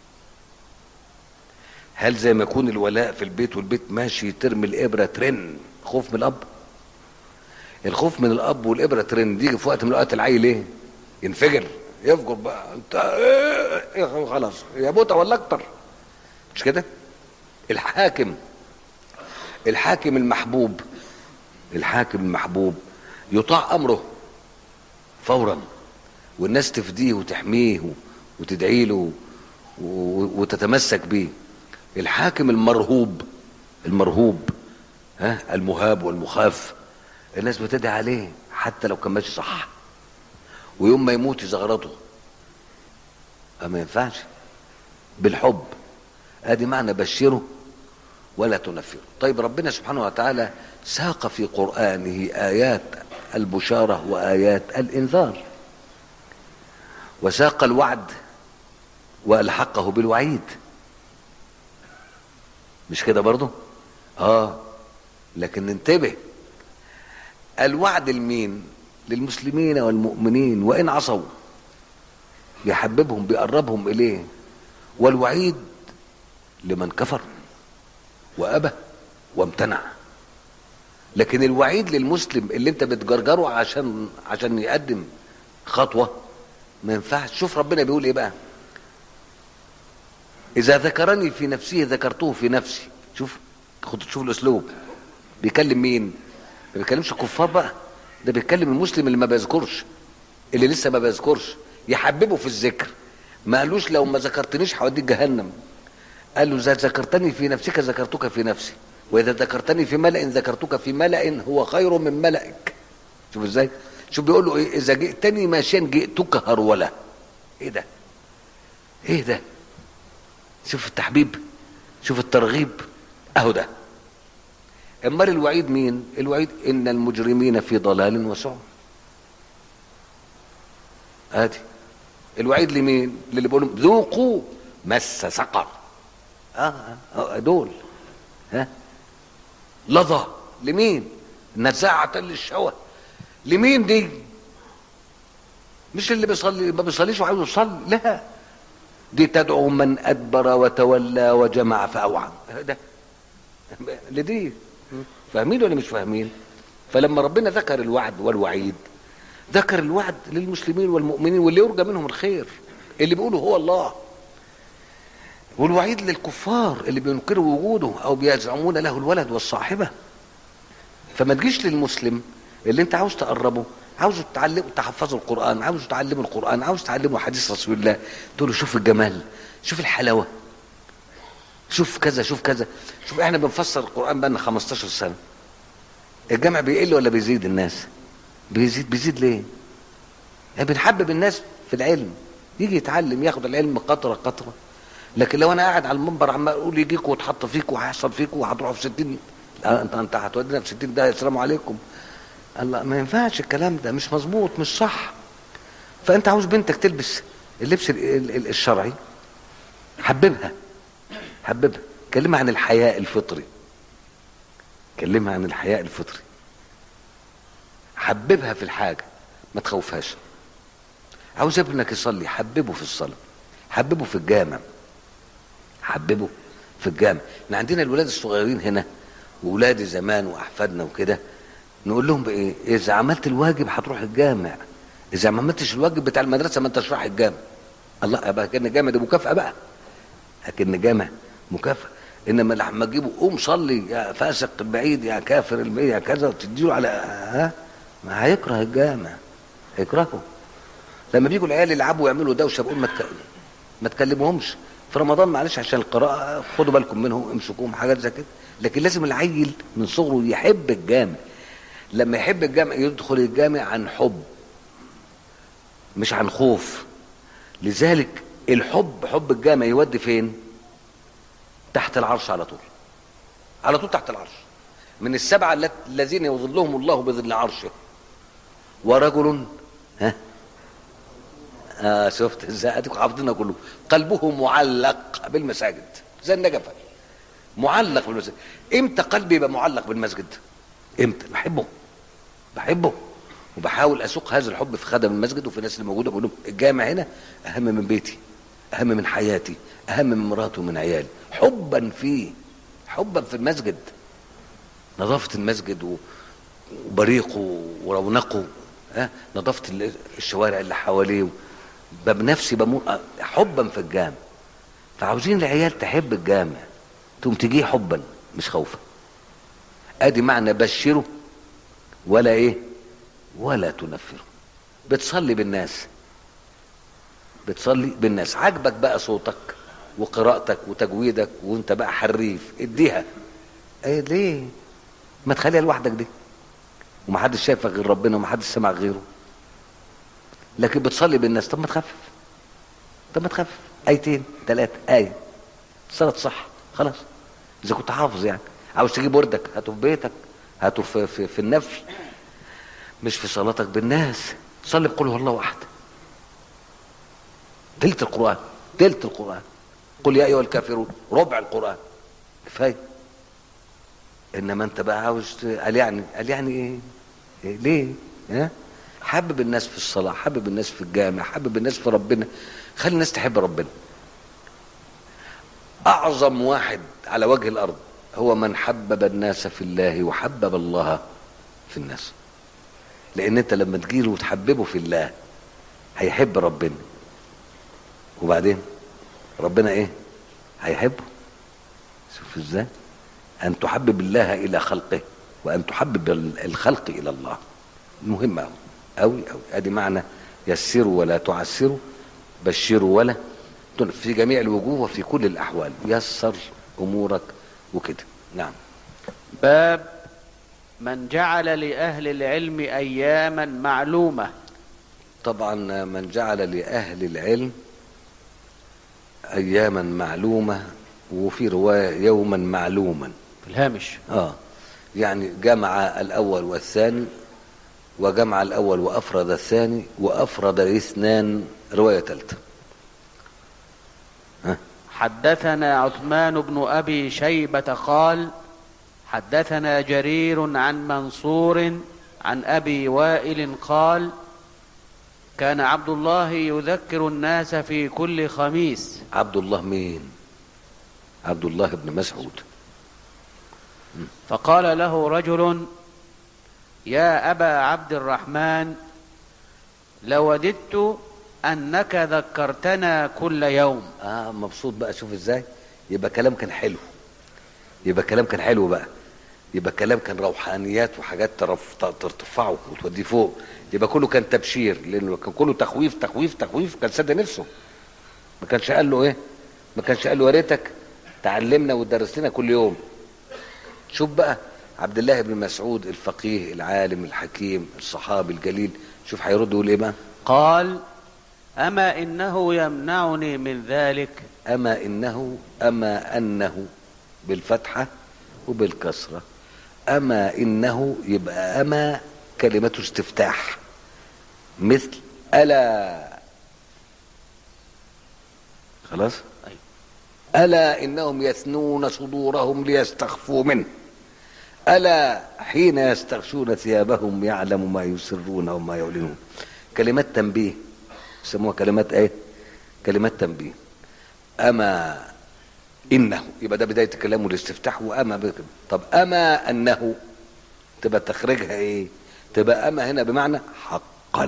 Speaker 2: هل زي ما يكون الولاء في البيت والبيت ماشي ترمي الابره ترن خوف من الاب الخوف من الاب والابره ترن دي في وقت من الاوقات العيل ايه ينفجر يفجر بقى انت ايه خلاص يا بوتا ولا اكتر مش كده الحاكم الحاكم المحبوب الحاكم المحبوب يطاع امره فورا والناس تفديه وتحميه وتدعي له و- وتتمسك بيه الحاكم المرهوب المرهوب ها المهاب والمخاف الناس بتدعي عليه حتى لو كان ماشي صح ويوم ما يموت يزغرطه أه ما ينفعش بالحب ادي معنى بشره ولا تنفره طيب ربنا سبحانه وتعالى ساق في قرآنه آيات البشارة وآيات الإنذار وساق الوعد وألحقه بالوعيد مش كده برضه اه لكن انتبه الوعد المين للمسلمين والمؤمنين وإن عصوا بيحببهم بيقربهم إليه والوعيد لمن كفر وأبى وامتنع لكن الوعيد للمسلم اللي انت بتجرجره عشان عشان يقدم خطوة ما ينفعش شوف ربنا بيقول ايه بقى اذا ذكرني في نفسه ذكرته في نفسي شوف خد تشوف الاسلوب بيكلم مين ما بيكلمش الكفار بقى ده بيتكلم المسلم اللي ما بيذكرش اللي لسه ما بيذكرش يحببه في الذكر ما قالوش لو ما ذكرتنيش هوديك جهنم قال له اذا ذكرتني في نفسك ذكرتك في نفسي واذا ذكرتني في ملأ ذكرتك في ملأ هو خير من ملئك شوف ازاي شوف بيقول له ايه اذا جئتني ماشيا جئتك هروله ايه ده ايه ده شوف التحبيب شوف الترغيب اهو ده امال الوعيد مين الوعيد ان المجرمين في ضلال وسعر ادي الوعيد لمين للي بيقولوا ذوقوا مس سقر اه آه، دول ها لظى لمين نزاعة للشوى لمين دي مش اللي بيصلي ما بيصليش وعاوز يصلي لا دي تدعو من ادبر وتولى وجمع فاوعى ده لدي فاهمين ولا مش فاهمين فلما ربنا ذكر الوعد والوعيد ذكر الوعد للمسلمين والمؤمنين واللي يرجى منهم الخير اللي بيقولوا هو الله والوعيد للكفار اللي بينكروا وجوده او بيزعمون له الولد والصاحبه فما تجيش للمسلم اللي انت عاوز تقربه عاوز تعلم تحفظه القران عاوز تعلمه القران عاوز تعلمه حديث رسول الله تقول له شوف الجمال شوف الحلاوه شوف كذا شوف كذا شوف احنا بنفسر القران بقالنا 15 سنه الجمع بيقل ولا بيزيد الناس بيزيد بيزيد ليه يعني بنحبب الناس في العلم يجي يتعلم ياخد العلم قطره قطره لكن لو انا قاعد على المنبر عمال اقول يجيكوا وتحط فيكوا وهيحصل فيكوا وهتروحوا في 60 لا انت انت هتودينا في 60 ده السلام عليكم الله ما ينفعش الكلام ده مش مظبوط مش صح فانت عاوز بنتك تلبس اللبس ال- ال- ال- الشرعي حببها حببها كلمها عن الحياء الفطري كلمها عن الحياء الفطري حببها في الحاجة ما تخوفهاش عاوز ابنك يصلي حببه في الصلاة حببه في الجامع حببه في الجامع احنا عندنا الولاد الصغيرين هنا وولادي زمان واحفادنا وكده نقول لهم بايه اذا عملت الواجب هتروح الجامع اذا ما عملتش الواجب بتاع المدرسه ما انتش رايح الجامع الله يبقى كان الجامع ده مكافاه بقى لكن جامع مكافاه انما لما تجيبه قوم صلي يا فاسق البعيد يا كافر البعيد يا كذا وتديله على ها ما هيكره الجامع هيكرهه لما بيجوا العيال يلعبوا ويعملوا دوشه بقول ما تك... ما تكلمهمش في رمضان معلش عشان القراءه خدوا بالكم منهم امسكوهم حاجات زي كده لكن لازم العيل من صغره يحب الجامع لما يحب الجامع يدخل الجامع عن حب مش عن خوف لذلك الحب حب الجامع يودي فين تحت العرش على طول على طول تحت العرش من السبعة الت- الذين يظلهم الله بظل عرشه ورجل ها آه شفت ازاي اديكم حافظينها كله قلبه معلق بالمساجد زي النجفه معلق بالمسجد امتى قلبي يبقى معلق بالمسجد امتى بحبه بحبه وبحاول اسوق هذا الحب في خدم المسجد وفي الناس اللي موجوده بقول لهم الجامع هنا اهم من بيتي اهم من حياتي اهم من مراتي ومن عيالي حبا فيه حبا في المسجد نظافه المسجد و- وبريقه ورونقه ها نظافه ال- الشوارع اللي حواليه باب نفسي بمو... حبا في الجامع فعاوزين العيال تحب الجامع تقوم تجيه حبا مش خوفا ادي معنى بشره ولا ايه ولا تنفره بتصلي بالناس بتصلي بالناس عاجبك بقى صوتك وقراءتك وتجويدك وانت بقى حريف اديها ايه ليه ما تخليها لوحدك دي ومحدش شايفك غير ربنا ومحدش سمع غيره لكن بتصلي بالناس طب ما تخفف طب ما تخفف ايتين ثلاثة آية صلاة صح خلاص إذا كنت حافظ يعني عاوز تجيب وردك هاته في بيتك هاته في, في, في النفل مش في صلاتك بالناس صلي بقول هو الله احد تلت القرآن تلت القرآن قل يا أيها الكافرون ربع القرآن كفاية إنما أنت بقى عاوز ت- قال يعني قال يعني إيه؟ إيه؟ ليه؟ ها؟ حبب الناس في الصلاة حبب الناس في الجامع حبب الناس في ربنا خلي الناس تحب ربنا أعظم واحد على وجه الأرض هو من حبب الناس في الله وحبب الله في الناس لأن أنت لما تجيله وتحببه في الله هيحب ربنا وبعدين ربنا إيه هيحبه شوف إزاي أن تحبب الله إلى خلقه وأن تحبب الخلق إلى الله مهم أوي أوي أوي أدي معنى يسروا ولا تعسروا بشروا ولا تن- في جميع الوجوه وفي كل الأحوال يسر أمورك وكده نعم
Speaker 1: باب من جعل لأهل العلم أياما معلومة
Speaker 2: طبعا من جعل لأهل العلم أياما معلومة وفي رواية يوما معلوما
Speaker 1: في الهامش
Speaker 2: اه يعني جمع الأول والثاني وجمع الأول وأفرد الثاني وأفرد الاثنان رواية ثالثة ها
Speaker 1: حدثنا عثمان بن أبي شيبة قال حدثنا جرير عن منصور عن أبي وائل قال كان عبد الله يذكر الناس في كل خميس
Speaker 2: عبد الله مين عبد الله بن مسعود
Speaker 1: فقال له رجل يا أبا عبد الرحمن لوددت أنك ذكرتنا كل يوم
Speaker 2: اه مبسوط بقى شوف ازاي يبقى كلام كان حلو يبقى كلام كان حلو بقى يبقى كلام كان روحانيات وحاجات ترف- ت- ترفعه وتوديه فوق يبقى كله كان تبشير لانه كان كله تخويف تخويف تخويف كان سد نفسه ما كانش قال له ايه ما كانش قال له يا ريتك تعلمنا وتدرس لنا كل يوم شوف بقى عبد الله بن مسعود الفقيه العالم الحكيم الصحابي الجليل شوف هيرد يقول ايه بقى
Speaker 1: قال أما إنه يمنعني من ذلك
Speaker 2: أما إنه أما أنه بالفتحة وبالكسرة أما إنه يبقى أما كلمة استفتاح مثل ألا خلاص
Speaker 1: أيوة.
Speaker 2: ألا إنهم يثنون صدورهم ليستخفوا منه ألا حين يستغشون ثيابهم يعلم ما يسرون وما يعلنون كلمات تنبيه يسموها كلمات ايه كلمات تنبيه أما إنه يبقى ده بداية الكلام والاستفتاح وأما بك. طب أما أنه تبقى تخرجها إيه تبقى أما هنا بمعنى حقا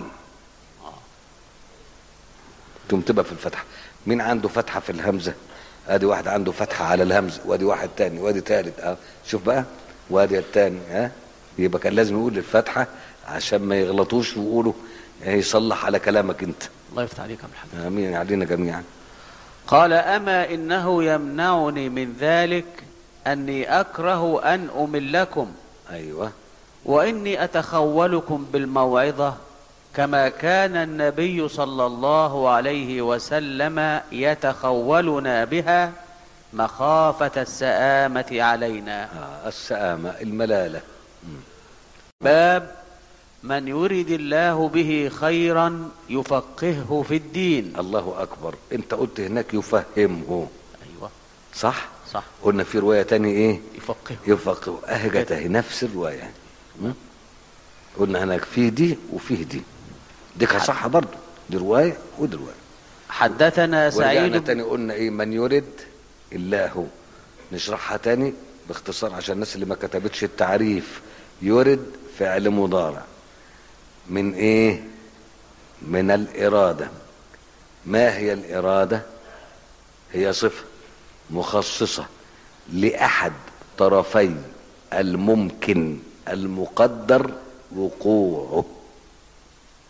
Speaker 2: تقوم تبقى في الفتحة مين عنده فتحة في الهمزة ادي واحد عنده فتحة على الهمزة وادي واحد تاني وادي تالت اه شوف بقى وادي التاني ها يبقى كان لازم يقول الفتحة عشان ما يغلطوش ويقولوا يصلح على كلامك انت
Speaker 1: الله يفتح عليك يا عبد الحميد
Speaker 2: امين علينا جميعا
Speaker 1: قال أما إنه يمنعني من ذلك أني أكره أن أملكم
Speaker 2: ايوه
Speaker 1: وإني أتخولكم بالموعظة كما كان النبي صلى الله عليه وسلم يتخولنا بها مخافة السآمة علينا
Speaker 2: آه السآمة الملالة
Speaker 1: باب من يرد الله به خيرا يفقهه في الدين
Speaker 2: الله اكبر انت قلت هناك يفهمه
Speaker 1: أيوة
Speaker 2: صح
Speaker 1: صح
Speaker 2: قلنا في رواية تاني ايه
Speaker 1: يفقهه
Speaker 2: يفقه اهجت اهي نفس الرواية م? قلنا هناك فيه دي وفيه دي دي كانت صح برضه دي رواية ودي رواية
Speaker 1: حدثنا سعيد
Speaker 2: ورجعنا
Speaker 1: بن-
Speaker 2: تاني قلنا ايه من يرد الله نشرحها تاني باختصار عشان الناس اللي ما كتبتش التعريف يرد فعل مضارع من ايه من الإرادة ما هي الإرادة هي صفة مخصصة لأحد طرفي الممكن المقدر وقوعه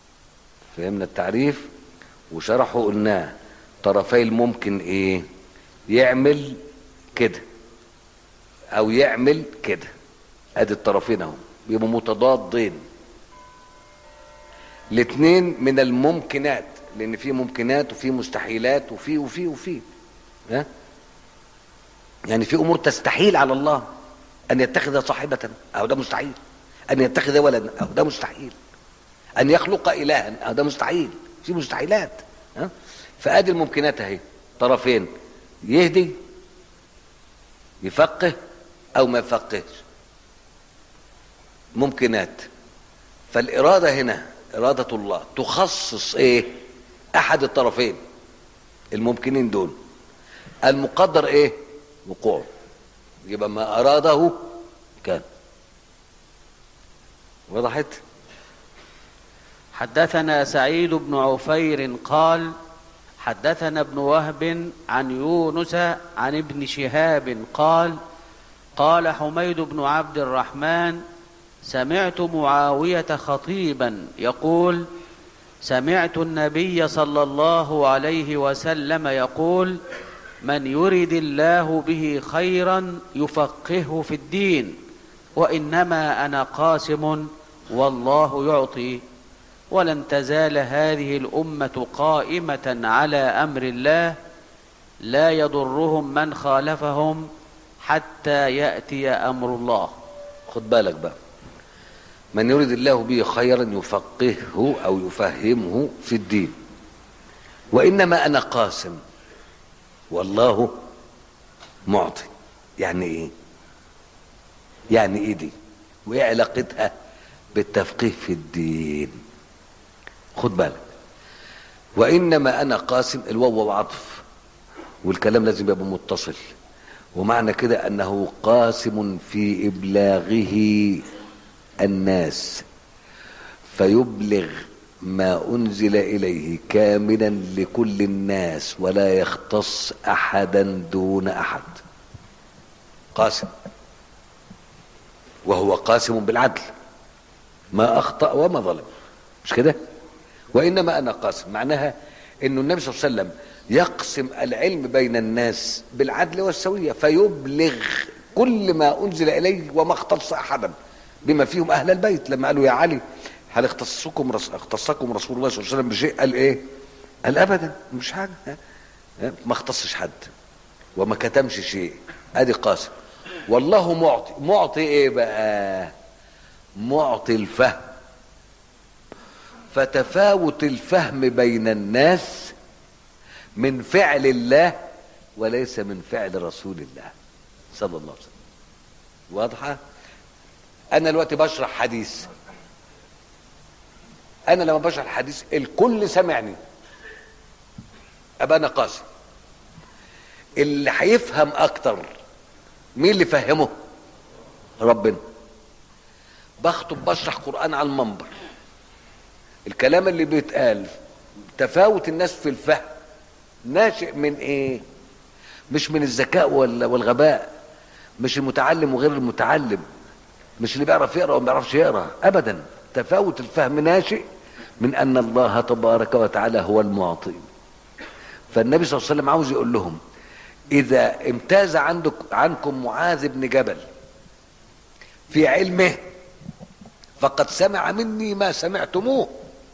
Speaker 2: فهمنا التعريف وشرحه قلناه طرفي الممكن ايه يعمل كده او يعمل كده ادي الطرفين اهو بيبقوا متضادين الاثنين من الممكنات لان في ممكنات وفي مستحيلات وفي وفي وفي ها يعني في امور تستحيل على الله ان يتخذ صاحبة او ده مستحيل ان يتخذ ولدا او ده مستحيل ان يخلق الها او ده مستحيل في مستحيلات ها فادي الممكنات اهي طرفين يهدي يفقه او ما يفقهش ممكنات فالاراده هنا اراده الله تخصص ايه احد الطرفين الممكنين دول المقدر ايه وقوعه يبقى ما اراده كان وضحت
Speaker 1: حدثنا سعيد بن عفير قال حدثنا ابن وهب عن يونس عن ابن شهاب قال قال حميد بن عبد الرحمن سمعت معاويه خطيبا يقول سمعت النبي صلى الله عليه وسلم يقول من يرد الله به خيرا يفقهه في الدين وانما انا قاسم والله يعطي ولن تزال هذه الامه قائمه على امر الله لا يضرهم من خالفهم حتى ياتي امر الله
Speaker 2: خد بالك بقى من يريد الله به خيرا يفقهه او يفهمه في الدين وانما انا قاسم والله معطي يعني ايه يعني ايه دي وايه علاقتها بالتفقيه في الدين خد بالك وانما انا قاسم الواو وعطف والكلام لازم يبقى متصل ومعنى كده انه قاسم في ابلاغه الناس فيبلغ ما انزل اليه كاملا لكل الناس ولا يختص احدا دون احد قاسم وهو قاسم بالعدل ما اخطا وما ظلم مش كده وانما انا قاسم معناها انه النبي صلى الله عليه وسلم يقسم العلم بين الناس بالعدل والسويه فيبلغ كل ما انزل اليه وما اختص احدا بما فيهم اهل البيت لما قالوا يا علي هل اختصكم رس... اختصكم رسول الله صلى الله عليه وسلم بشيء قال ايه قال ابدا مش حاجه ما اختصش حد وما كتمش شيء ادي قاسم والله معطي معطي ايه بقى معطي الفهم فتفاوت الفهم بين الناس من فعل الله وليس من فعل رسول الله صلى الله عليه وسلم واضحه انا دلوقتي بشرح حديث انا لما بشرح الحديث الكل سمعني ابقى انا قاسم اللي هيفهم اكتر مين اللي فهمه ربنا بخطب بشرح قران على المنبر الكلام اللي بيتقال تفاوت الناس في الفهم ناشئ من ايه مش من الذكاء والغباء مش المتعلم وغير المتعلم مش اللي بيعرف يقرا وما بيعرفش يقرا ابدا تفاوت الفهم ناشئ من ان الله تبارك وتعالى هو المعطي فالنبي صلى الله عليه وسلم عاوز يقول لهم اذا امتاز عندك عنكم معاذ بن جبل في علمه فقد سمع مني ما سمعتموه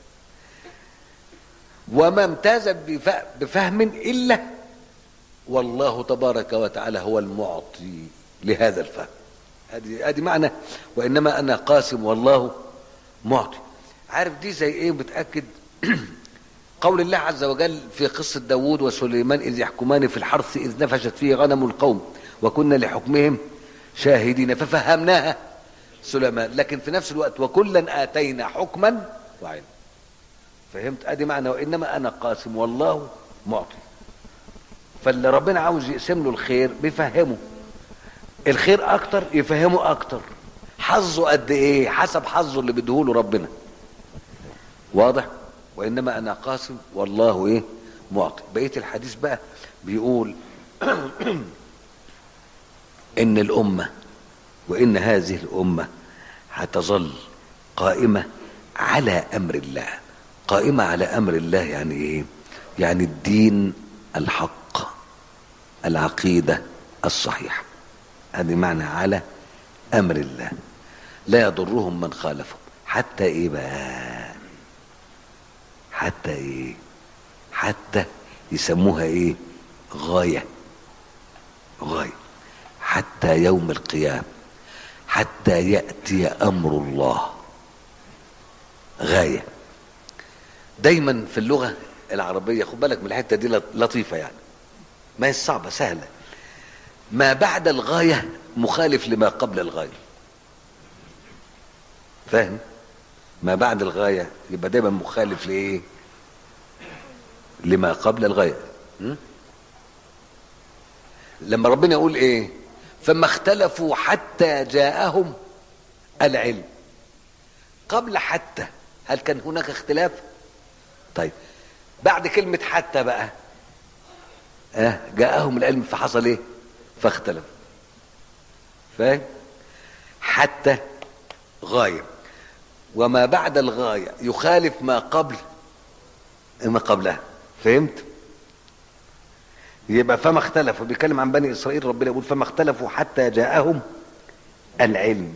Speaker 2: وما امتاز بفهم الا والله تبارك وتعالى هو المعطي لهذا الفهم ادي ادي معنى وانما انا قاسم والله معطي عارف دي زي ايه بتاكد قول الله عز وجل في قصة داود وسليمان إذ يحكمان في الحرث إذ نفشت فيه غنم القوم وكنا لحكمهم شاهدين ففهمناها سليمان لكن في نفس الوقت وكلا آتينا حكما وعلما فهمت ادي معنى وانما انا قاسم والله معطي فاللي ربنا عاوز يقسم له الخير بيفهمه الخير اكتر يفهمه اكتر حظه قد ايه حسب حظه اللي بيديهوله ربنا واضح وانما انا قاسم والله ايه معطي بقيه الحديث بقى بيقول ان الامه وان هذه الامه هتظل قائمه على امر الله قائمه على امر الله يعني ايه يعني الدين الحق العقيدة الصحيحة هذه معنى على أمر الله لا يضرهم من خالفهم حتى إيه بقى حتى إيه حتى يسموها إيه غاية غاية حتى يوم القيامة حتى يأتي أمر الله غاية دايما في اللغة العربية خد بالك من الحتة دي لطيفة يعني ما هي صعبة سهلة ما بعد الغاية مخالف لما قبل الغاية فاهم ما بعد الغاية يبقى دايما مخالف لإيه لما قبل الغاية م? لما ربنا يقول ايه فما اختلفوا حتى جاءهم العلم قبل حتى هل كان هناك اختلاف طيب بعد كلمة حتى بقى اه جاءهم العلم فحصل ايه فاختلف فاهم حتى غاية وما بعد الغاية يخالف ما قبل ما قبلها فهمت يبقى فما اختلفوا بيتكلم عن بني اسرائيل ربنا يقول فما اختلفوا حتى جاءهم العلم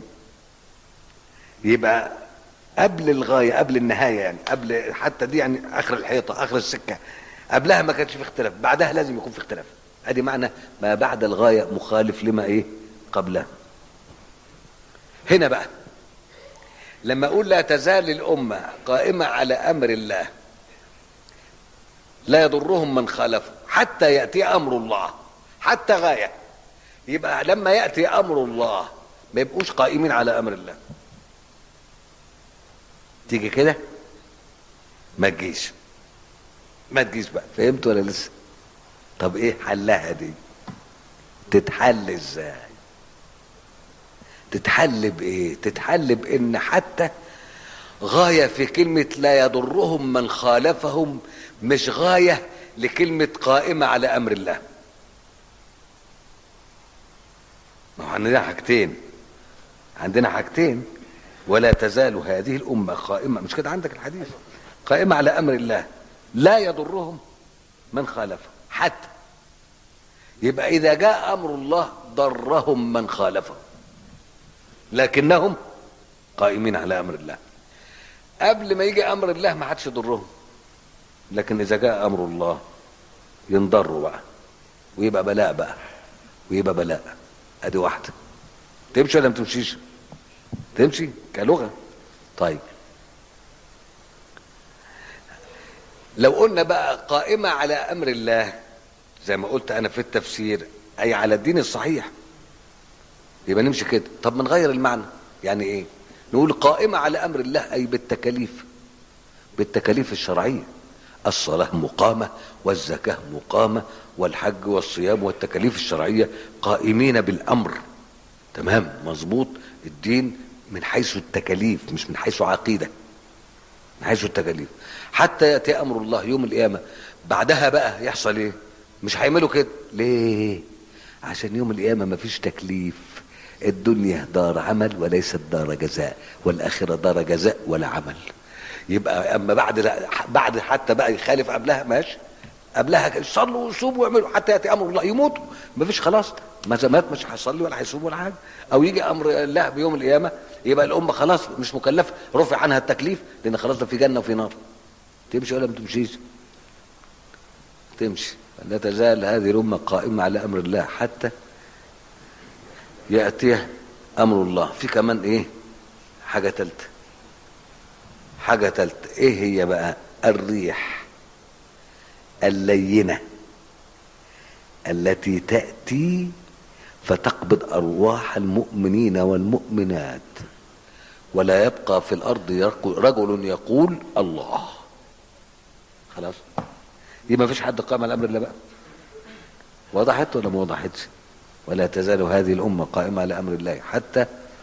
Speaker 2: يبقى قبل الغايه قبل النهايه يعني قبل حتى دي يعني اخر الحيطه اخر السكه قبلها ما كانش في اختلاف بعدها لازم يكون في اختلاف ادي معنى ما بعد الغايه مخالف لما ايه قبلها هنا بقى لما اقول لا تزال الامه قائمه على امر الله لا يضرهم من خالفه حتى ياتي امر الله حتى غايه يبقى لما ياتي امر الله ما يبقوش قائمين على امر الله تيجي كده ما تجيش ما تجيش بقى فهمت ولا لسه طب ايه حلها دي تتحل ازاي تتحل بايه تتحل بان حتى غايه في كلمه لا يضرهم من خالفهم مش غايه لكلمه قائمه على امر الله ما هو عندنا حاجتين عندنا حاجتين ولا تزال هذه الامه قائمه مش كده عندك الحديث قائمه على امر الله لا يضرهم من خالفه حتى يبقى اذا جاء امر الله ضرهم من خالفه لكنهم قائمين على امر الله قبل ما يجي امر الله ما حدش يضرهم لكن اذا جاء امر الله ينضروا بقى ويبقى بلاء بقى ويبقى بلاء ادي واحده تمشي ولا ما تمشيش تمشي كلغه طيب لو قلنا بقى قائمه على امر الله زي ما قلت انا في التفسير اي على الدين الصحيح يبقى نمشي كده طب ما نغير المعنى يعني ايه نقول قائمه على امر الله اي بالتكاليف بالتكاليف الشرعيه الصلاه مقامه والزكاه مقامه والحج والصيام والتكاليف الشرعيه قائمين بالامر تمام مظبوط الدين من حيث التكاليف مش من حيث عقيده من حيث التكاليف حتى ياتي امر الله يوم القيامه بعدها بقى يحصل ايه مش هيعملوا كده ليه عشان يوم القيامه مفيش تكليف الدنيا دار عمل وليست دار جزاء والاخره دار جزاء ولا عمل يبقى اما بعد بعد حتى بقى يخالف قبلها ماشي قبلها يصلوا ويصوموا ويعملوا حتى ياتي امر الله يموتوا مفيش خلاص ما مات مش هيصلي ولا هيصوم ولا حاجه او يجي امر الله بيوم القيامه يبقى الامه خلاص مش مكلفه رفع عنها التكليف لان خلاص ده في جنه وفي نار تمشي ولا ما تمشيش تمشي لا تزال هذه الامه قائمه على امر الله حتى ياتيه امر الله في كمان ايه حاجه ثالثه حاجه ثالثه ايه هي بقى الريح اللينه التي تاتي فتقبض ارواح المؤمنين والمؤمنات ولا يبقى في الارض رجل يقول الله خلاص يبقى ما فيش حد قام على امر الله بقى وضحت ولا ما وضحتش ولا تزال هذه الامه قائمه على امر الله حتى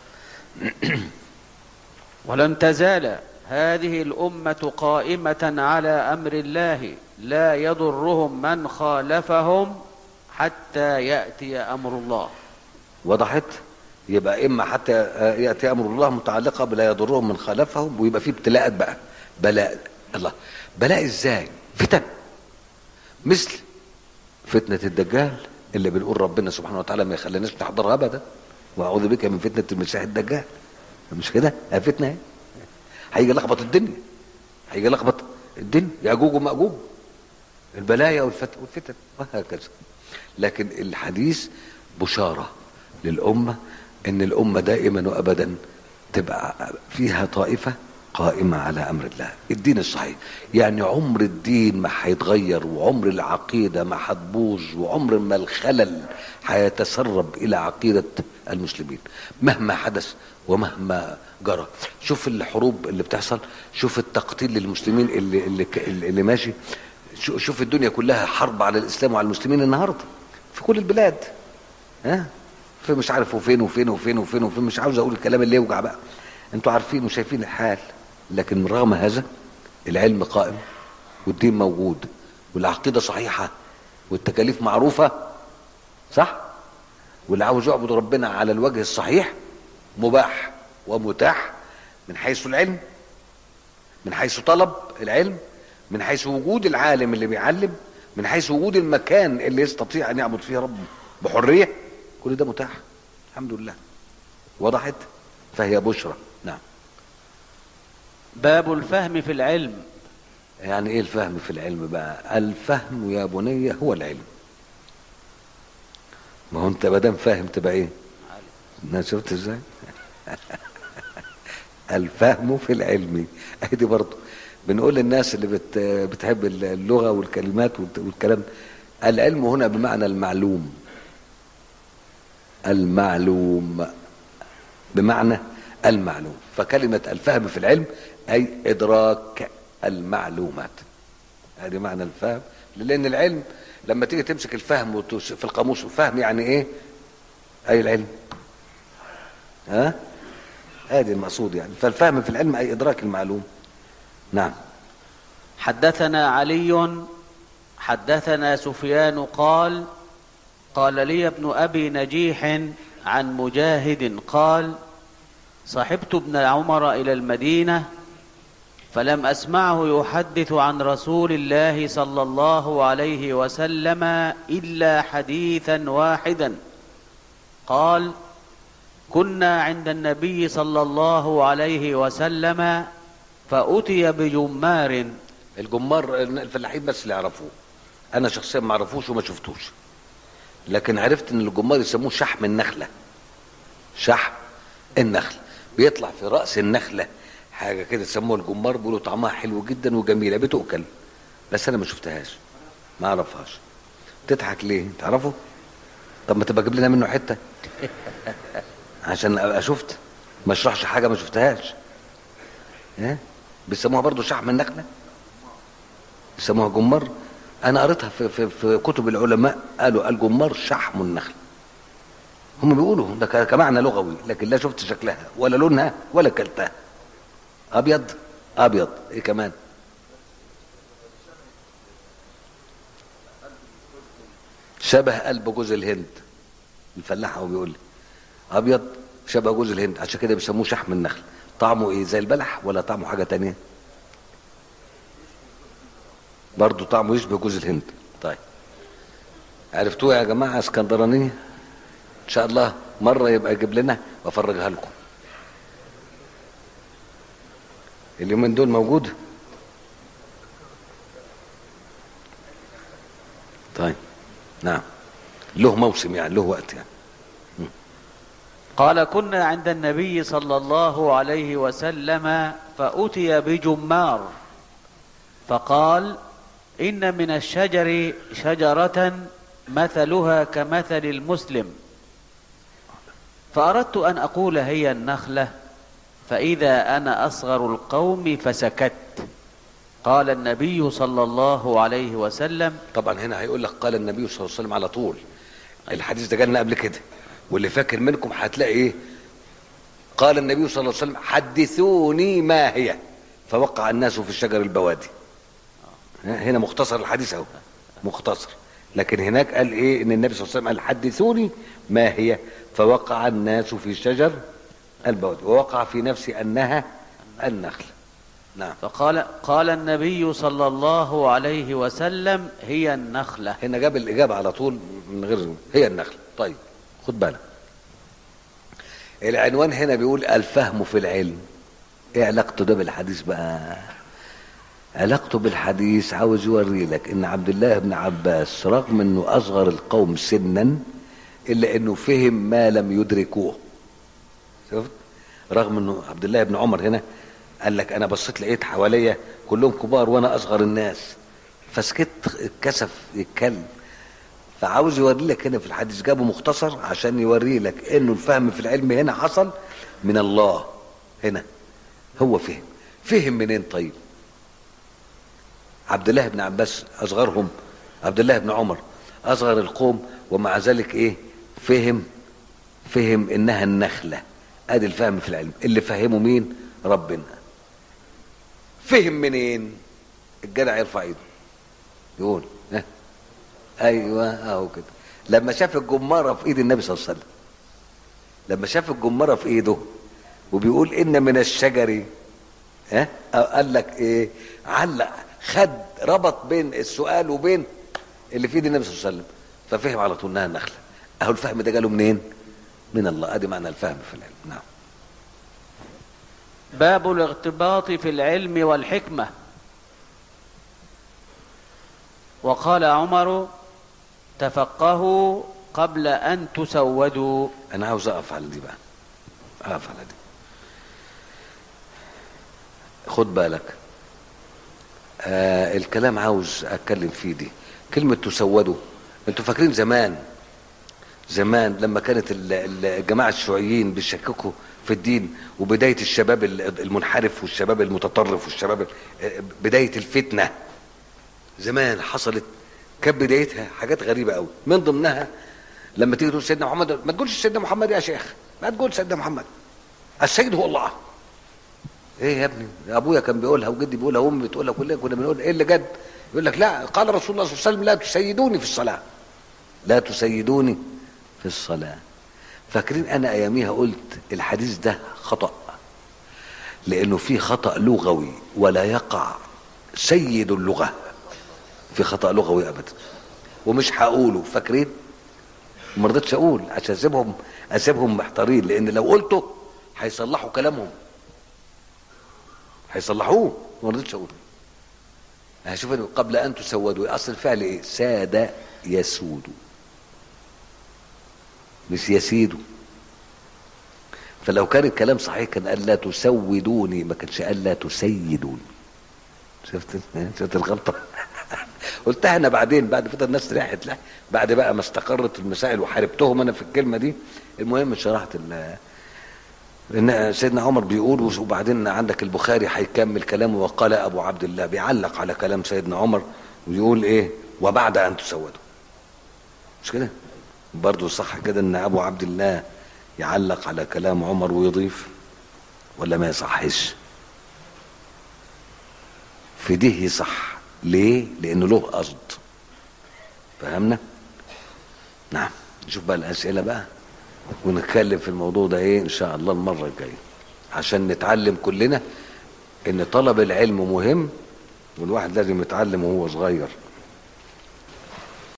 Speaker 1: ولن تزال هذه الامه قائمه على امر الله لا يضرهم من خالفهم حتى ياتي امر الله
Speaker 2: وضحت يبقى اما حتى ياتي امر الله متعلقه بلا يضرهم من خالفهم ويبقى في ابتلاءات بقى بلاء الله بلاء ازاي فتن مثل فتنه الدجال اللي بنقول ربنا سبحانه وتعالى ما يخليناش نحضرها ابدا واعوذ بك من فتنه المسيح الدجال مش كده آه فتنه اهي هيجي يلخبط الدنيا هيجي يلخبط الدنيا ياجوج وماجوج البلايا والفت- والفتن وهكذا لكن الحديث بشاره للامه ان الامه دائما وابدا تبقى فيها طائفه قائمه على امر الله الدين الصحيح يعني عمر الدين ما هيتغير وعمر العقيده ما هتبوظ وعمر ما الخلل هيتسرب الى عقيده المسلمين مهما حدث ومهما جرى شوف الحروب اللي بتحصل شوف التقتيل للمسلمين اللي اللي اللي, اللي ماشي شو- شوف الدنيا كلها حرب على الاسلام وعلى المسلمين النهارده في كل البلاد ها في مش عارف وفين وفين وفين وفين وفين مش عاوز اقول الكلام اللي يوجع بقى انتوا عارفين وشايفين الحال لكن رغم هذا العلم قائم والدين موجود والعقيده صحيحه والتكاليف معروفه صح واللي عاوز يعبد ربنا على الوجه الصحيح مباح ومتاح من حيث العلم من حيث طلب العلم من حيث وجود العالم اللي بيعلم من حيث وجود المكان اللي يستطيع ان يعبد فيه ربه بحريه كل ده متاح الحمد لله وضحت فهي بشرى نعم
Speaker 1: باب الفهم في العلم
Speaker 2: يعني ايه الفهم في العلم بقى الفهم يا بني هو العلم ما هو انت ما دام فاهم تبقى ايه انا شفت ازاي الفهم في العلم ادي برضه بنقول للناس اللي بت بتحب اللغه والكلمات والت- والكلام العلم هنا بمعنى المعلوم المعلوم بمعنى المعلوم فكلمة الفهم في العلم أي إدراك المعلومات هذه معنى الفهم لأن العلم لما تيجي تمسك الفهم وتس- في القاموس الفهم يعني إيه أي العلم ها هذه المقصود يعني فالفهم في العلم أي إدراك المعلوم نعم
Speaker 1: حدثنا علي حدثنا سفيان قال قال لي ابن ابي نجيح عن مجاهد قال صحبت ابن عمر الى المدينه فلم اسمعه يحدث عن رسول الله صلى الله عليه وسلم الا حديثا واحدا قال كنا عند النبي صلى الله عليه وسلم فاتي بجمار
Speaker 2: الجمار الفلاحين بس اللي يعرفوه انا شخصيا ما اعرفوش وما شفتوش لكن عرفت ان الجمار يسموه شحم النخله شحم النخل بيطلع في راس النخله حاجه كده يسموها الجمار بيقولوا طعمها حلو جدا وجميله بتؤكل بس انا ما شفتهاش ما اعرفهاش تضحك ليه تعرفه طب ما تبقى جيب لنا منه حته عشان ابقى شفت ما اشرحش حاجه ما شفتهاش ها بيسموها برضو شحم النخله بيسموها جمار انا قريتها في, في, في كتب العلماء قالوا الجمار شحم النخل هم بيقولوا ده ك- كمعنى لغوي لكن لا شفت شكلها ولا لونها ولا كلتها ابيض ابيض ايه كمان شبه قلب جوز الهند الفلاح هو بيقول لي ابيض شبه جوز الهند عشان كده بيسموه شحم النخل طعمه ايه زي البلح ولا طعمه حاجه تانية برضه طعمه يشبه جوز الهند طيب عرفتوه يا جماعه اسكندرانيه ان شاء الله مره يبقى يجيب لنا وافرجها لكم اليومين دول موجود طيب نعم له موسم يعني له وقت يعني
Speaker 1: قال كنا عند النبي صلى الله عليه وسلم فأتي بجمار فقال إن من الشجر شجرة مثلها كمثل المسلم فأردت أن أقول هي النخلة فإذا أنا أصغر القوم فسكت قال النبي صلى الله عليه وسلم
Speaker 2: طبعا هنا هيقول لك قال النبي صلى الله عليه وسلم على طول الحديث ده جالنا قبل كده واللي فاكر منكم هتلاقي ايه قال النبي صلى الله عليه وسلم حدثوني ما هي فوقع الناس في الشجر البوادي هنا مختصر الحديث اهو مختصر لكن هناك قال ايه ان النبي صلى الله عليه وسلم قال حدثوني ما هي فوقع الناس في شجر البوادي ووقع في نفسي انها النخل نعم
Speaker 1: فقال قال النبي صلى الله عليه وسلم هي النخلة
Speaker 2: هنا جاب الاجابه على طول من غير هي النخله طيب خد بالك العنوان هنا بيقول الفهم في العلم ايه علاقته ده بالحديث بقى علاقته بالحديث عاوز يوري لك ان عبد الله بن عباس رغم انه اصغر القوم سنا الا انه فهم ما لم يدركوه شفت رغم انه عبد الله بن عمر هنا قال لك انا بصيت لقيت حواليا كلهم كبار وانا اصغر الناس فسكت اتكسف يتكلم فعاوز يوري لك هنا في الحديث جابه مختصر عشان يوري لك انه الفهم في العلم هنا حصل من الله هنا هو فهم فهم منين طيب عبد الله بن عباس اصغرهم عبد الله بن عمر اصغر القوم ومع ذلك ايه فهم فهم انها النخله ادي الفهم في العلم اللي فهمه مين ربنا فهم منين الجدع يرفع ايده يقول ها ايوه اهو كده لما شاف الجماره في ايد النبي صلى الله عليه وسلم لما شاف الجماره في ايده وبيقول ان من الشجر ها قال لك ايه علق خد ربط بين السؤال وبين اللي في ايد النبي صلى الله عليه وسلم ففهم على طول انها النخله اهو الفهم ده جاله منين من الله ادي معنى الفهم في العلم نعم
Speaker 1: باب الاغتباط في العلم والحكمة وقال عمر تفقهوا قبل أن تسودوا
Speaker 2: انا عاوز اقف على دي بقى اقف على دي خد بالك آه الكلام عاوز اتكلم فيه دي كلمة تسودوا انتوا فاكرين زمان زمان لما كانت ال- ال- الجماعة الشيوعيين بيشككوا في الدين وبداية الشباب ال- المنحرف والشباب المتطرف والشباب ال- بداية الفتنة زمان حصلت كانت بدايتها حاجات غريبة قوي من ضمنها لما تيجي تقول سيدنا محمد ما تقولش سيدنا محمد يا شيخ ما تقول سيدنا محمد السيد هو الله ايه يا ابني ابويا كان بيقولها وجدي بيقولها وامي بتقولها كلنا كنا بنقول ايه اللي جد يقول لك لا قال رسول الله صلى الله عليه وسلم لا تسيدوني في الصلاه لا تسيدوني في الصلاه فاكرين انا اياميها قلت الحديث ده خطا لانه في خطا لغوي ولا يقع سيد اللغه في خطا لغوي ابدا ومش هقوله فاكرين ما رضيتش اقول عشان اسيبهم اسيبهم محتارين لان لو قلته هيصلحوا كلامهم هيصلحوه ما رضيتش اقول هشوف قبل ان تسودوا اصل الفعل ايه ساد يسود مش يسيد فلو كان الكلام صحيح كان قال لا تسودوني ما كانش قال لا تسيدوني شفت شفت الغلطه قلتها انا بعدين بعد فتره الناس ريحت لا بعد بقى ما استقرت المسائل وحاربتهم انا في الكلمه دي المهم شرحت ال ان سيدنا عمر بيقول وبعدين عندك البخاري هيكمل كلامه وقال ابو عبد الله بيعلق على كلام سيدنا عمر ويقول ايه وبعد ان تسودوا مش كده برضه صح كده ان ابو عبد الله يعلق على كلام عمر ويضيف ولا ما يصحش في دي صح ليه لانه له قصد فهمنا نعم نشوف بقى الاسئله بقى ونتكلم في الموضوع ده ايه ان شاء الله المره الجايه عشان نتعلم كلنا ان طلب العلم مهم والواحد لازم يتعلم وهو صغير